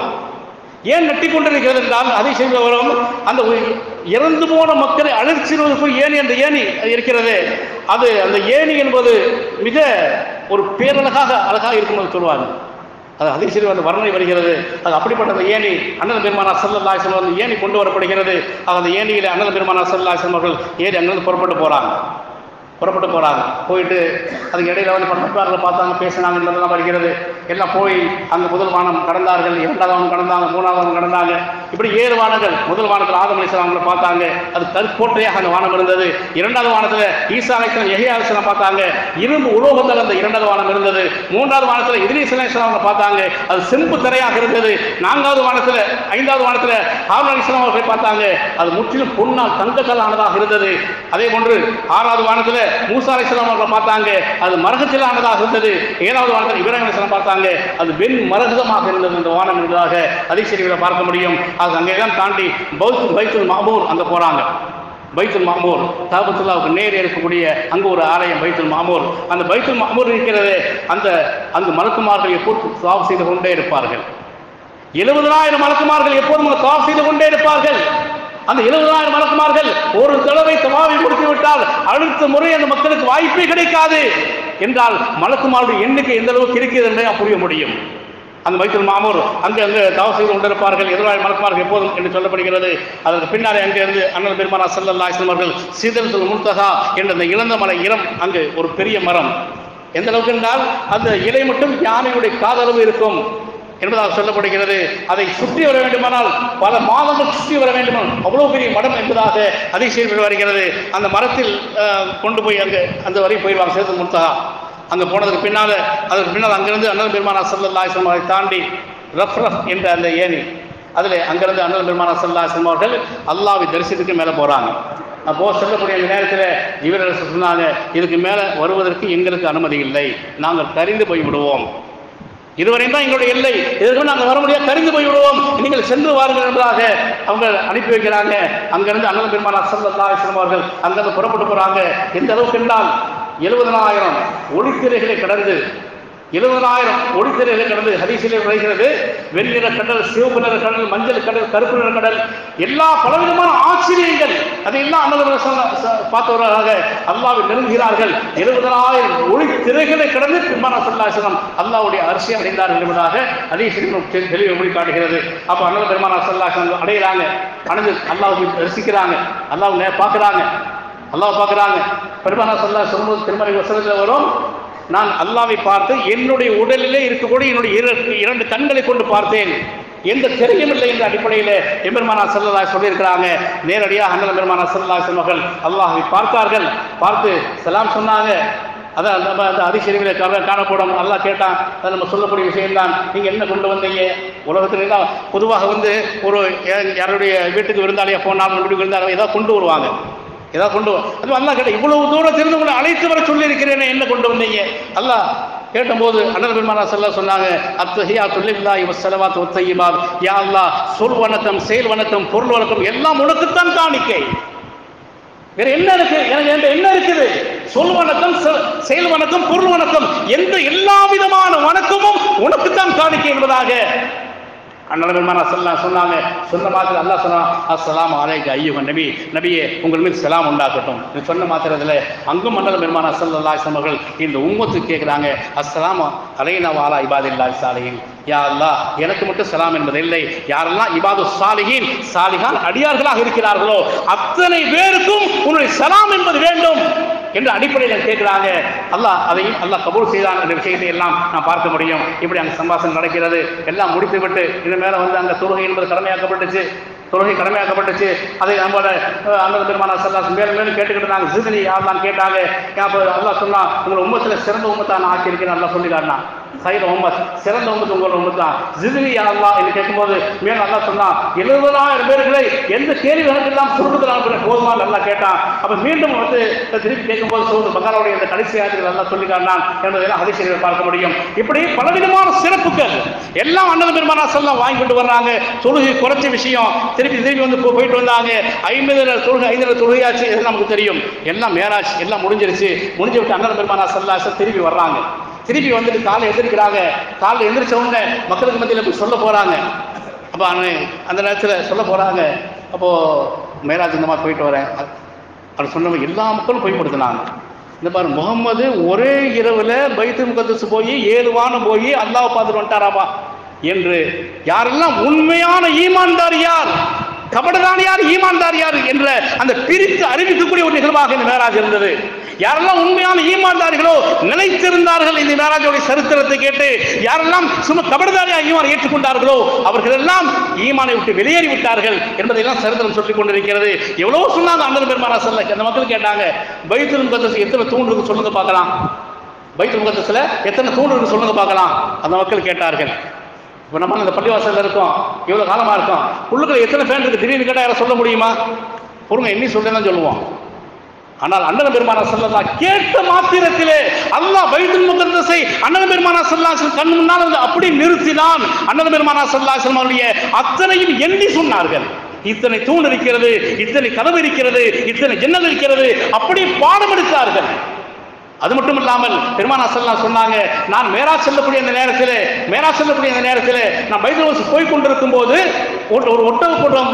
ஏன் நட்டி கொண்டிருக்கிறது என்றால் அதை செய்த வரும் அந்த உ- இறந்து போன மக்களை அழைச்சிருவதற்கு ஏணி அந்த ஏணி இருக்கிறது அது அந்த ஏணி என்பது மிக ஒரு பேரழகாக அழகாக இருக்கும்போது சொல்லுவாங்க அது அதிசயம் அந்த வர்ணனை வருகிறது அது அப்படிப்பட்ட அந்த ஏணி அண்ணன் பெருமானா சல்லாசம் வந்து ஏணி கொண்டு வரப்படுகிறது அது அந்த ஏணியில் அண்ணன் பெருமானா சல்லாசம் அவர்கள் ஏறி அங்கிருந்து புறப்பட்டு போகிறாங்க புறப்பட்டு போகிறாங்க போயிட்டு அதுக்கு இடையில வந்து பட்டப்பாரில் பார்த்தாங்க பேசினாங்க என்பதெல்லாம் வருகிறது எல்லாம் போய் அங்கே முதல் வானம் கடந்தார்கள் இரண்டாவது வானம் கடந்தாங்க மூணாவது வானம் கடந்தாங்க இப்படி ஏழு வானங்கள் முதல் வானத்தில் ஆதம் அலிஸ்லாம் அவங்கள பார்த்தாங்க அது கற்கோட்டையாக அந்த வானம் இருந்தது இரண்டாவது வானத்தில் ஈசா அலிஸ்லாம் எஹியா அலிஸ்லாம் பார்த்தாங்க இரும்பு உலோகத்தில் அந்த இரண்டாவது வானம் இருந்தது மூன்றாவது வானத்தில் இதிரீஸ் அலிஸ்லாம் அவங்க பார்த்தாங்க அது செம்பு திரையாக இருந்தது நான்காவது வானத்தில் ஐந்தாவது வானத்தில் ஹாரூன் அலிஸ்லாம் அவர்களை பார்த்தாங்க அது முற்றிலும் பொன்னால் தங்கக்கல்லானதாக இருந்தது அதே போன்று ஆறாவது வானத்தில் மூசா அலிஸ்லாம் அவர்களை பார்த்தாங்க அது மரகத்தில் ஆனதாக இருந்தது ஏழாவது வானத்தில் இப்ராஹிம் அலிஸ்லாம் பார்த்தாங்க அது வெண் மரகதமாக இருந்தது இந்த வானம் என்பதாக அதிசயங்களை பார்க்க முடியும் அது அங்கே தான் தாண்டி பௌத் பைத்துல் மாமூர் அங்கே போகிறாங்க பைத்துல் மாமூர் தாபத்துல்லாவுக்கு நேரே இருக்கக்கூடிய அங்கு ஒரு ஆலயம் பைத்துல் மாமூர் அந்த பைத்துல் மாமூர் இருக்கிறது அந்த அங்கு மலக்குமார்கள் எப்போது சாவு செய்து கொண்டே இருப்பார்கள் எழுபதனாயிரம் மலக்குமார்கள் எப்போதும் அங்கு தவாப் செய்து கொண்டே இருப்பார்கள் அந்த எழுபதாயிரம் மலக்குமார்கள் ஒரு தடவை தவாவை முடித்து விட்டால் அடுத்த முறை அந்த மக்களுக்கு வாய்ப்பே கிடைக்காது என்றால் மலக்குமாருடைய எண்ணிக்கை எந்த அளவுக்கு இருக்கிறது என்பதை நாம் புரிய முடியும் அந்த பைத்துல் மாமூர் அங்கு அங்கு தவ செய்து கொண்டிருப்பார்கள் எதிராக மலக்குமார்கள் எப்போதும் என்று சொல்லப்படுகிறது அதற்கு பின்னாலே அங்கே இருந்து அண்ணல் பெருமானா சல்லல்லா இஸ்லாம் அவர்கள் சீதரத்துல் முல்தகா என்ற அந்த இழந்த மலை இனம் அங்கு ஒரு பெரிய மரம் எந்த அளவுக்கு என்றால் அந்த இலை மட்டும் யானையுடைய காதளவு இருக்கும் என்பதாக சொல்லப்படுகிறது அதை சுற்றி வர வேண்டுமானால் பல மாதங்கள் சுற்றி வர வேண்டுமானால் அவ்வளவு பெரிய மடம் என்பதாக அதிசயம் வருகிறது அந்த மரத்தில் அஹ், கொண்டு போய் அங்கு அந்த வரை போயிடுவாங்க சேர்த்து முல்தகா அங்கே போனதுக்கு பின்னால் அதற்கு பின்னால் அங்கிருந்து அண்ணன் பெருமானா சல்லல்லா இஸ்லாம் அவரை தாண்டி ரஃப் ரஃப் என்ற அந்த ஏணி அதில் அங்கிருந்து அண்ணல் பெருமானா சல்லா அவர்கள் அல்லாவை தரிசனத்துக்கு மேலே போகிறாங்க அப்போ சொல்லக்கூடிய அந்த நேரத்தில் இவர்கள் சொன்னாங்க இதுக்கு மேலே வருவதற்கு எங்களுக்கு அனுமதி இல்லை நாங்கள் கரிந்து போய் விடுவோம் இதுவரையும் தான் எங்களுடைய எல்லை இதற்கு நாங்கள் வர முடியாது கரிந்து போய் விடுவோம் நீங்கள் சென்று வாருங்கள் என்பதாக அவங்க அனுப்பி வைக்கிறாங்க அங்கிருந்து அண்ணல் பெருமான் அசல்லா இஸ்லாம் அவர்கள் அங்கிருந்து புறப்பட்டு போறாங்க எந்த அளவுக்கு என்றால் எழுபதனாயிரம் ஒளித்திரைகளை கடந்து எழுபதாயிரம் ஒளித்திரைகளை கடந்து ஹரிசிலே விளைகிறது வெண்ணிற கடல் சிவப்பு நிற கடல் மஞ்சள் கடல் கருப்பு நிற கடல் எல்லா பலவிதமான ஆச்சரியங்கள் அதையெல்லாம் அண்ணல் பார்த்தவர்களாக அல்லாவை நெருங்குகிறார்கள் எழுபதாயிரம் ஒளி திரைகளை கடந்து பெருமான சல்லாசனம் அல்லாவுடைய அரிசி அடைந்தார்கள் என்பதாக ஹரிசிலும் தெளிவு மொழி காட்டுகிறது அப்போ அண்ணல் பெருமான சல்லாசனம் அடைகிறாங்க அடைந்து அல்லாவை தரிசிக்கிறாங்க அல்லாவை பார்க்குறாங்க அல்லாவை பார்க்குறாங்க பெருமானா சொல்லா சொல்லும்போது திருமலை வசனத்தில் வரும் நான் அல்லாவை பார்த்து என்னுடைய உடலிலே இருக்கக்கூடிய என்னுடைய இர- இரண்டு கண்களை கொண்டு பார்த்தேன் எந்த திரையும் இல்லை என்ற அடிப்படையில் எம்பெருமானா செல்லல்லா சொல்லியிருக்கிறாங்க நேரடியாக அண்ணல் பெருமானா செல்லல்லா மகள் அல்லாஹை பார்த்தார்கள் பார்த்து சலாம் சொன்னாங்க அதான் நம்ம அந்த அதிசயங்களை காண காணப்படும் அல்லாஹ் கேட்டான் அது நம்ம சொல்லக்கூடிய விஷயம்தான் நீங்கள் என்ன கொண்டு வந்தீங்க உலகத்துல எல்லாம் பொதுவாக வந்து ஒரு யா- யாருடைய வீட்டுக்கு விருந்தாளியாக போனாலும் வீட்டுக்கு விருந்தாளி ஏதாவது கொண்டு வருவாங்க ஏதாவது கொண்டு வா அது அல்லாஹ் கேட்ட இவ்வளவு தூரம் தெரிந்து உங்களை அழைத்து வர சொல்லியிருக்கிறேனே என்ன கொண்டு வந்தீங்க அல்லாஹ் கேட்டபோது அண்ணல் பெருமானா சொல்ல சொன்னாங்க அத்தஹியா துல்லில்லா இவ செலவாத் ஒத்தையிபாத் யா அல்லாஹ் சொல் வணக்கம் செயல் வணக்கம் பொருள் வணக்கம் எல்லாம் உனக்குத்தான் காணிக்கை வேற என்ன இருக்கு எனக்கு என்கிட்ட என்ன இருக்குது சொல் வணக்கம் செ- செயல் வணக்கம் பொருள் வணக்கம் எந்த எல்லா விதமான வணக்கமும் உனக்குத்தான் காணிக்கை என்பதாக அண்ணல் பெருமானா சொல்லலாம் சொன்னாங்க சொன்ன மாதிரி அல்லாஹ் சொன்னான் அஸ்ஸலாம் அலைக்கு ஐயுகன் நபி நபியே உங்கள் மீது சலாம் உண்டாக்கட்டும் இது சொன்ன மாத்திரத்தில் அங்கும் அண்ணல் பெருமானா சல்லல்லா அவர்கள் இந்த உம்மத்து கேட்குறாங்க அஸ்ஸலாம் அலைனா வாலா இபாதில்லா சாலையின் யா அல்லாஹ் எனக்கு மட்டும் சலாம் என்பது இல்லை யாரெல்லாம் இபாது சாலிகின் சாலிகான் அடியார்களாக இருக்கிறார்களோ அத்தனை பேருக்கும் உன்னுடைய சலாம் என்பது வேண்டும் என்ற அடிப்படையில் கேட்கிறாங்க அல்லாஹ் அதையும் அல்லாஹ் கபூல் செய்தான் என்ற விஷயத்தை எல்லாம் நான் பார்க்க முடியும் இப்படி அங்கே சம்பாஷணம் நடக்கிறது எல்லாம் முடித்து விட்டு இது மேலே வந்து அந்த தொழுகை என்பது கடமையாக்கப்பட்டுச்சு தொழுகை கடமையாக்கப்பட்டுச்சு அதை நம்மளோட அஹ், அண்ணன் பெருமான சல்லாஸ் மேலும் மேலும் கேட்டுக்கிட்டு நாங்கள் சிறுதனி யாரெல்லாம் கேட்டாங்க அப்போ அல்லாஹ் சொன்னா உங்களை உம்மத்தில் சிறந்த உம்மத்தை நான் ஆக்கியிருக்கேன் நல்லா சொல்லி காட்டினான் சைட உம்மத் சிறந்த உம்மத்து உங்களோட உம்மத் தான் ஜிதினி அல்லா என்று கேட்கும்போது மேலும் நல்லா சொன்னா எழுபதாயிரம் பேர்களை எந்த கேள்வி எல்லாம் சுருக்கத்தில் அனுப்புற போதுமா நல்லா கேட்டான் அப்ப மீண்டும் வந்து திருப்பி கேட்கும்போது சொல்வது பகாராவுடைய இந்த கடைசி ஆயத்தில் நல்லா சொல்லி காட்டினான் என்பதெல்லாம் அதிசயங்கள் பார்க்க முடியும் இப்படி பலவிதமான சிறப்புகள் எல்லாம் அண்ணன் பெருமானா செல்லாம் வாங்கி கொண்டு வர்றாங்க தொழுகை குறைச்ச விஷயம் திருப்பி திருப்பி வந்து போ- போயிட்டு வந்தாங்க ஐம்பது தொழுகை ஐந்து தொழுகையாச்சு இதெல்லாம் நமக்கு தெரியும் எல்லாம் மேராஜ் எல்லாம் முடிஞ்சிருச்சு முடிஞ்சு விட்டு அண்ணன் பெருமானா செல்லாச திருப்பி வர்றாங்க திருப்பி வந்துட்டு காலை எந்திரிக்கிறாங்க காலைல எந்திரிச்ச உடனே மக்களுக்கு மத்தியில் போய் சொல்ல போறாங்க அப்போ அந்த நேரத்தில் சொல்ல போறாங்க அப்போ மேராஜ் இந்த மாதிரி போயிட்டு வரேன் அப்படி சொன்னவங்க எல்லா மக்களும் போய் கொடுத்துனாங்க இந்த பாரு முகம்மது ஒரே இரவில் பைத்து முகத்துக்கு போய் ஏழு வானம் போய் அல்லாஹ் பார்த்துட்டு வந்துட்டாராமா என்று யாரெல்லாம் உண்மையான ஈமான்தார் யார் கபடதான யார் ஈமான்தார் யார் என்ற அந்த பிரித்து அறிவிக்கக்கூடிய ஒரு நிகழ்வாக இந்த மேராஜ் இருந்தது யாரெல்லாம் உண்மையான ஈமான்தாரிகளோ நிலைத்திருந்தார்கள் இந்த மேராஜோடைய சரித்திரத்தை கேட்டு யாரெல்லாம் சும்மா கபடதாரியா ஈமான் ஏற்றுக்கொண்டார்களோ அவர்கள் எல்லாம் ஈமானை விட்டு வெளியேறி விட்டார்கள் என்பதையெல்லாம் சரித்திரம் சொல்லிக் கொண்டிருக்கிறது எவ்வளவோ சொன்னாங்க அண்ணன் பெருமானா சொல்ல அந்த மக்கள் கேட்டாங்க பைத்துல் முகத்தஸ் எத்தனை தூண் இருக்கு சொல்லுங்க பார்க்கலாம் பைத்துல் முகத்தஸ்ல எத்தனை தூண் இருக்கு சொல்லுங்க பார்க்கலாம் அந்த மக்கள் கேட்டார்கள் இப்போ நம்ம அந்த பள்ளிவாசல்ல இருக்கோம் இவ்வளோ காலமா இருக்கோம் உள்ளுக்குள்ள எத்தனை ஃபேன் இருக்கு திடீர்னு கேட்டால் யாரை சொல்ல முடியுமா பொறுங்க எண்ணி சொல்லுன்னு சொல்லுவோம் ஆனால் அண்ணன் பெருமானா சொல்லல்லா கேட்ட மாத்திரத்திலே அல்லாஹ் பைத்துல் முகத்தஸை அண்ணன் பெருமானா ஸல்லல்லாஹு கண் முன்னால் வந்து அப்படி நிறுத்தினான் அண்ணன் பெருமானா ஸல்லல்லாஹு அவருடைய அத்தனையும் எண்ணி சொன்னார்கள் இத்தனை தூண் இருக்கிறது இத்தனை கதவு இருக்கிறது இத்தனை ஜன்னல் இருக்கிறது அப்படி பாடம் எடுத்தார்கள் அது மட்டும் இல்லாமல் பெருமானா ஸல்லல்லாஹு சொன்னாங்க நான் மேரா செல்லக்கூடிய அந்த நேரத்தில் மேரா செல்லக்கூடிய அந்த நேரத்தில் நான் பைபிள் போய் கொண்டிருக்கும் போது ஒரு ஒரு ஒட்டக கூட்டம்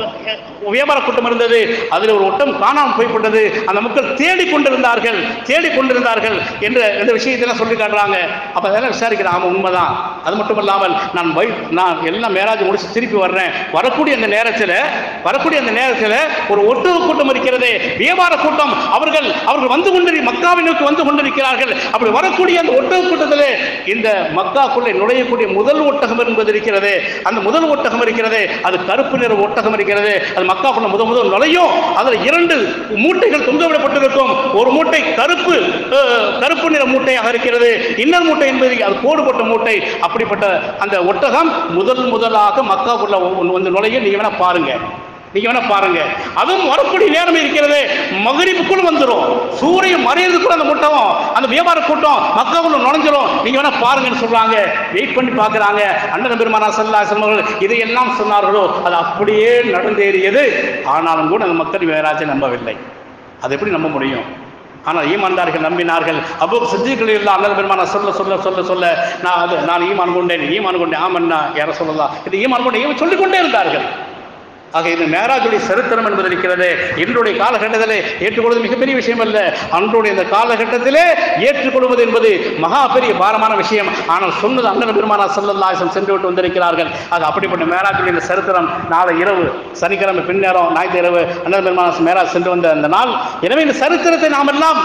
வியாபார கூட்டம் இருந்தது அதில் ஒரு ஒட்டம் காணாமல் போய்விட்டது அந்த மக்கள் தேடி கொண்டிருந்தார்கள் தேடி கொண்டிருந்தார்கள் என்ற இந்த விஷயத்தெல்லாம் சொல்லி காட்டுறாங்க அப்போ அதெல்லாம் விசாரிக்கிறேன் ஆமாம் உண்மைதான் அது மட்டும் இல்லாமல் நான் வை நான் எல்லாம் மேராஜ் முடிச்சு திருப்பி வர்றேன் வரக்கூடிய அந்த நேரத்தில் வரக்கூடிய அந்த நேரத்தில் ஒரு ஒட்டக கூட்டம் இருக்கிறது வியாபார கூட்டம் அவர்கள் அவர்கள் வந்து கொண்டிரு மக்காவை நோக்கி வந்து கொண்டிருக்கிறார்கள் அப்படி வரக்கூடிய அந்த ஒட்டக கூட்டத்தில் இந்த மக்காக்குள்ளே நுழையக்கூடிய முதல் ஒட்டகம் என்பது இருக்கிறது அந்த முதல் ஒட்டகம் இருக்கிறது அது கருப்பு நிற ஒட்டகம் இருக்கிறது அது மக்காக்குள்ள முத முதல் நுழையும் அதுல இரண்டு மூட்டைகள் தொங்கவிடப்பட்டிருக்கும் ஒரு மூட்டை கருப்பு அஹ், கருப்பு நிற மூட்டையாக இருக்கிறது இன்னொரு மூட்டை என்பது அது கோடுபட்ட மூட்டை அப்படிப்பட்ட அந்த ஒட்டகம் முதல் முதலாக மக்காக்குள்ள வந்து நுழைய நீங்க வேணா பாருங்க நீங்க வேணா பாருங்க அதுவும் வரக்கூடிய நேரம் இருக்கிறது மகரிப்புக்குள் வந்துடும் சூரியன் மறையிறதுக்குள்ள அந்த முட்டம் அந்த வியாபார கூட்டம் மக்காவுள்ள நுழைஞ்சிரும் நீங்க வேணா பாருங்கன்னு சொல்றாங்க வெயிட் பண்ணி பார்க்கறாங்க அண்ணன் பெருமானா சல்லா அவர்கள் இதையெல்லாம் சொன்னார்களோ அது அப்படியே நடந்தேறியது ஆனாலும் கூட அந்த மக்கள் வேறாச்சும் நம்பவில்லை அது எப்படி நம்ப முடியும் ஆனால் ஈமான்தார்கள் நம்பினார்கள் அபு சித்திகள் இல்லா அண்ணல் பெருமான சொல்ல சொல்ல சொல்ல சொல்ல நான் அது நான் ஈமான் கொண்டேன் ஈமான் கொண்டேன் ஆமண்ணா யார சொல்லலாம் இது ஈமான் கொண்டேன் ஈமான் சொல்லிக் கொண்டே இருந்தார்கள் ஆக இது மேராஜுடைய சரித்திரம் என்பது இருக்கிறது இன்றைய காலகட்டத்திலே ஏற்றுக்கொள்வது மிகப்பெரிய விஷயம் அல்ல அன்றைய இந்த காலகட்டத்திலே ஏற்றுக்கொள்வது என்பது மகா பெரிய பாரமான விஷயம் ஆனால் சொன்னது அண்ணன் பெருமானா சல்லல்லாசம் சென்று விட்டு வந்திருக்கிறார்கள் அது அப்படிப்பட்ட மேராஜுடைய இந்த சரித்திரம் நாளை இரவு சனிக்கிழமை பின்னேரம் ஞாயிற்று இரவு அண்ணன் பெருமானா மேராஜ் சென்று வந்த அந்த நாள் எனவே இந்த சரித்திரத்தை நாம் எல்லாம்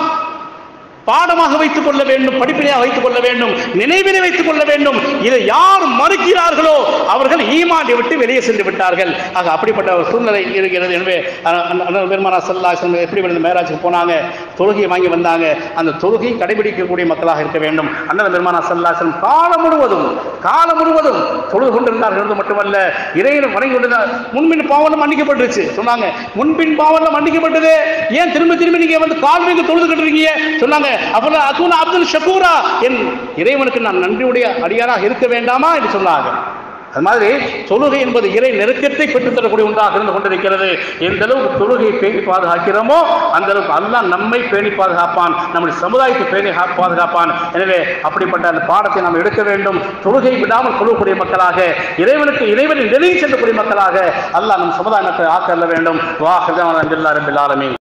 பாடமாக வைத்துக் கொள்ள வேண்டும் படிப்பினையாக வைத்துக் கொள்ள வேண்டும் நினைவினை வைத்துக் கொள்ள வேண்டும் இதை யார் மறுக்கிறார்களோ அவர்கள் ஈமானை விட்டு வெளியே சென்று விட்டார்கள் ஆக அப்படிப்பட்ட ஒரு சூழ்நிலை இருக்கிறது எனவே அஹ், அண்ண- அண்ணன் பெருமானா சல்லா எப்படி வந்து மேராஜுக்கு போனாங்க தொழுகையை வாங்கி வந்தாங்க அந்த தொழுகையை கடைபிடிக்கக்கூடிய மக்களாக இருக்க வேண்டும் அண்ணன் பெருமானா சல்லாசன் காலம் முழுவதும் காலம் முழுவதும் தொழுது கொண்டிருந்தார்கள் என்பது மட்டுமல்ல இறைவனை வணங்கி கொண்டிருந்தார் முன்பின் பாவம் மன்னிக்கப்பட்டுருச்சு சொன்னாங்க முன்பின் பாவம் மன்னிக்கப்பட்டது ஏன் திரும்ப திரும்ப நீங்க வந்து கால் வைக்க தொழுதுகிட்டு இருக்கீங்க சொன்னாங்க அப்பல அகுன அப்துல் ஷகூரா என் இறைவனுக்கு நான் நன்றியுடைய அடியாராக இருக்க வேண்டாமா என்று சொன்னாங்க அது மாதிரி தொழுகை என்பது இறை நெருக்கத்தை பெற்றுத்தரக்கூடிய ஒன்றாக இருந்து கொண்டிருக்கிறது எந்த அளவுக்கு தொழுகையை பேணி பாதுகாக்கிறோமோ அந்த அளவுக்கு அல்லாஹ் நம்மை பேணி பாதுகாப்பான் நம்முடைய சமுதாயத்தை பேணி கா- பாதுகாப்பான் எனவே அப்படிப்பட்ட அந்த பாடத்தை நாம் எடுக்க வேண்டும் தொழுகை விடாமல் தொழுகக்கூடிய மக்களாக இறைவனுக்கு இறைவனின் நிலையை செல்லக்கூடிய மக்களாக அல்லாஹ் நம் சமுதாய மக்களை ஆக்க வேண்டும் வா ஹிதான அல்ஹம்துலில்லாஹி ரப்பில் ஆலமீன்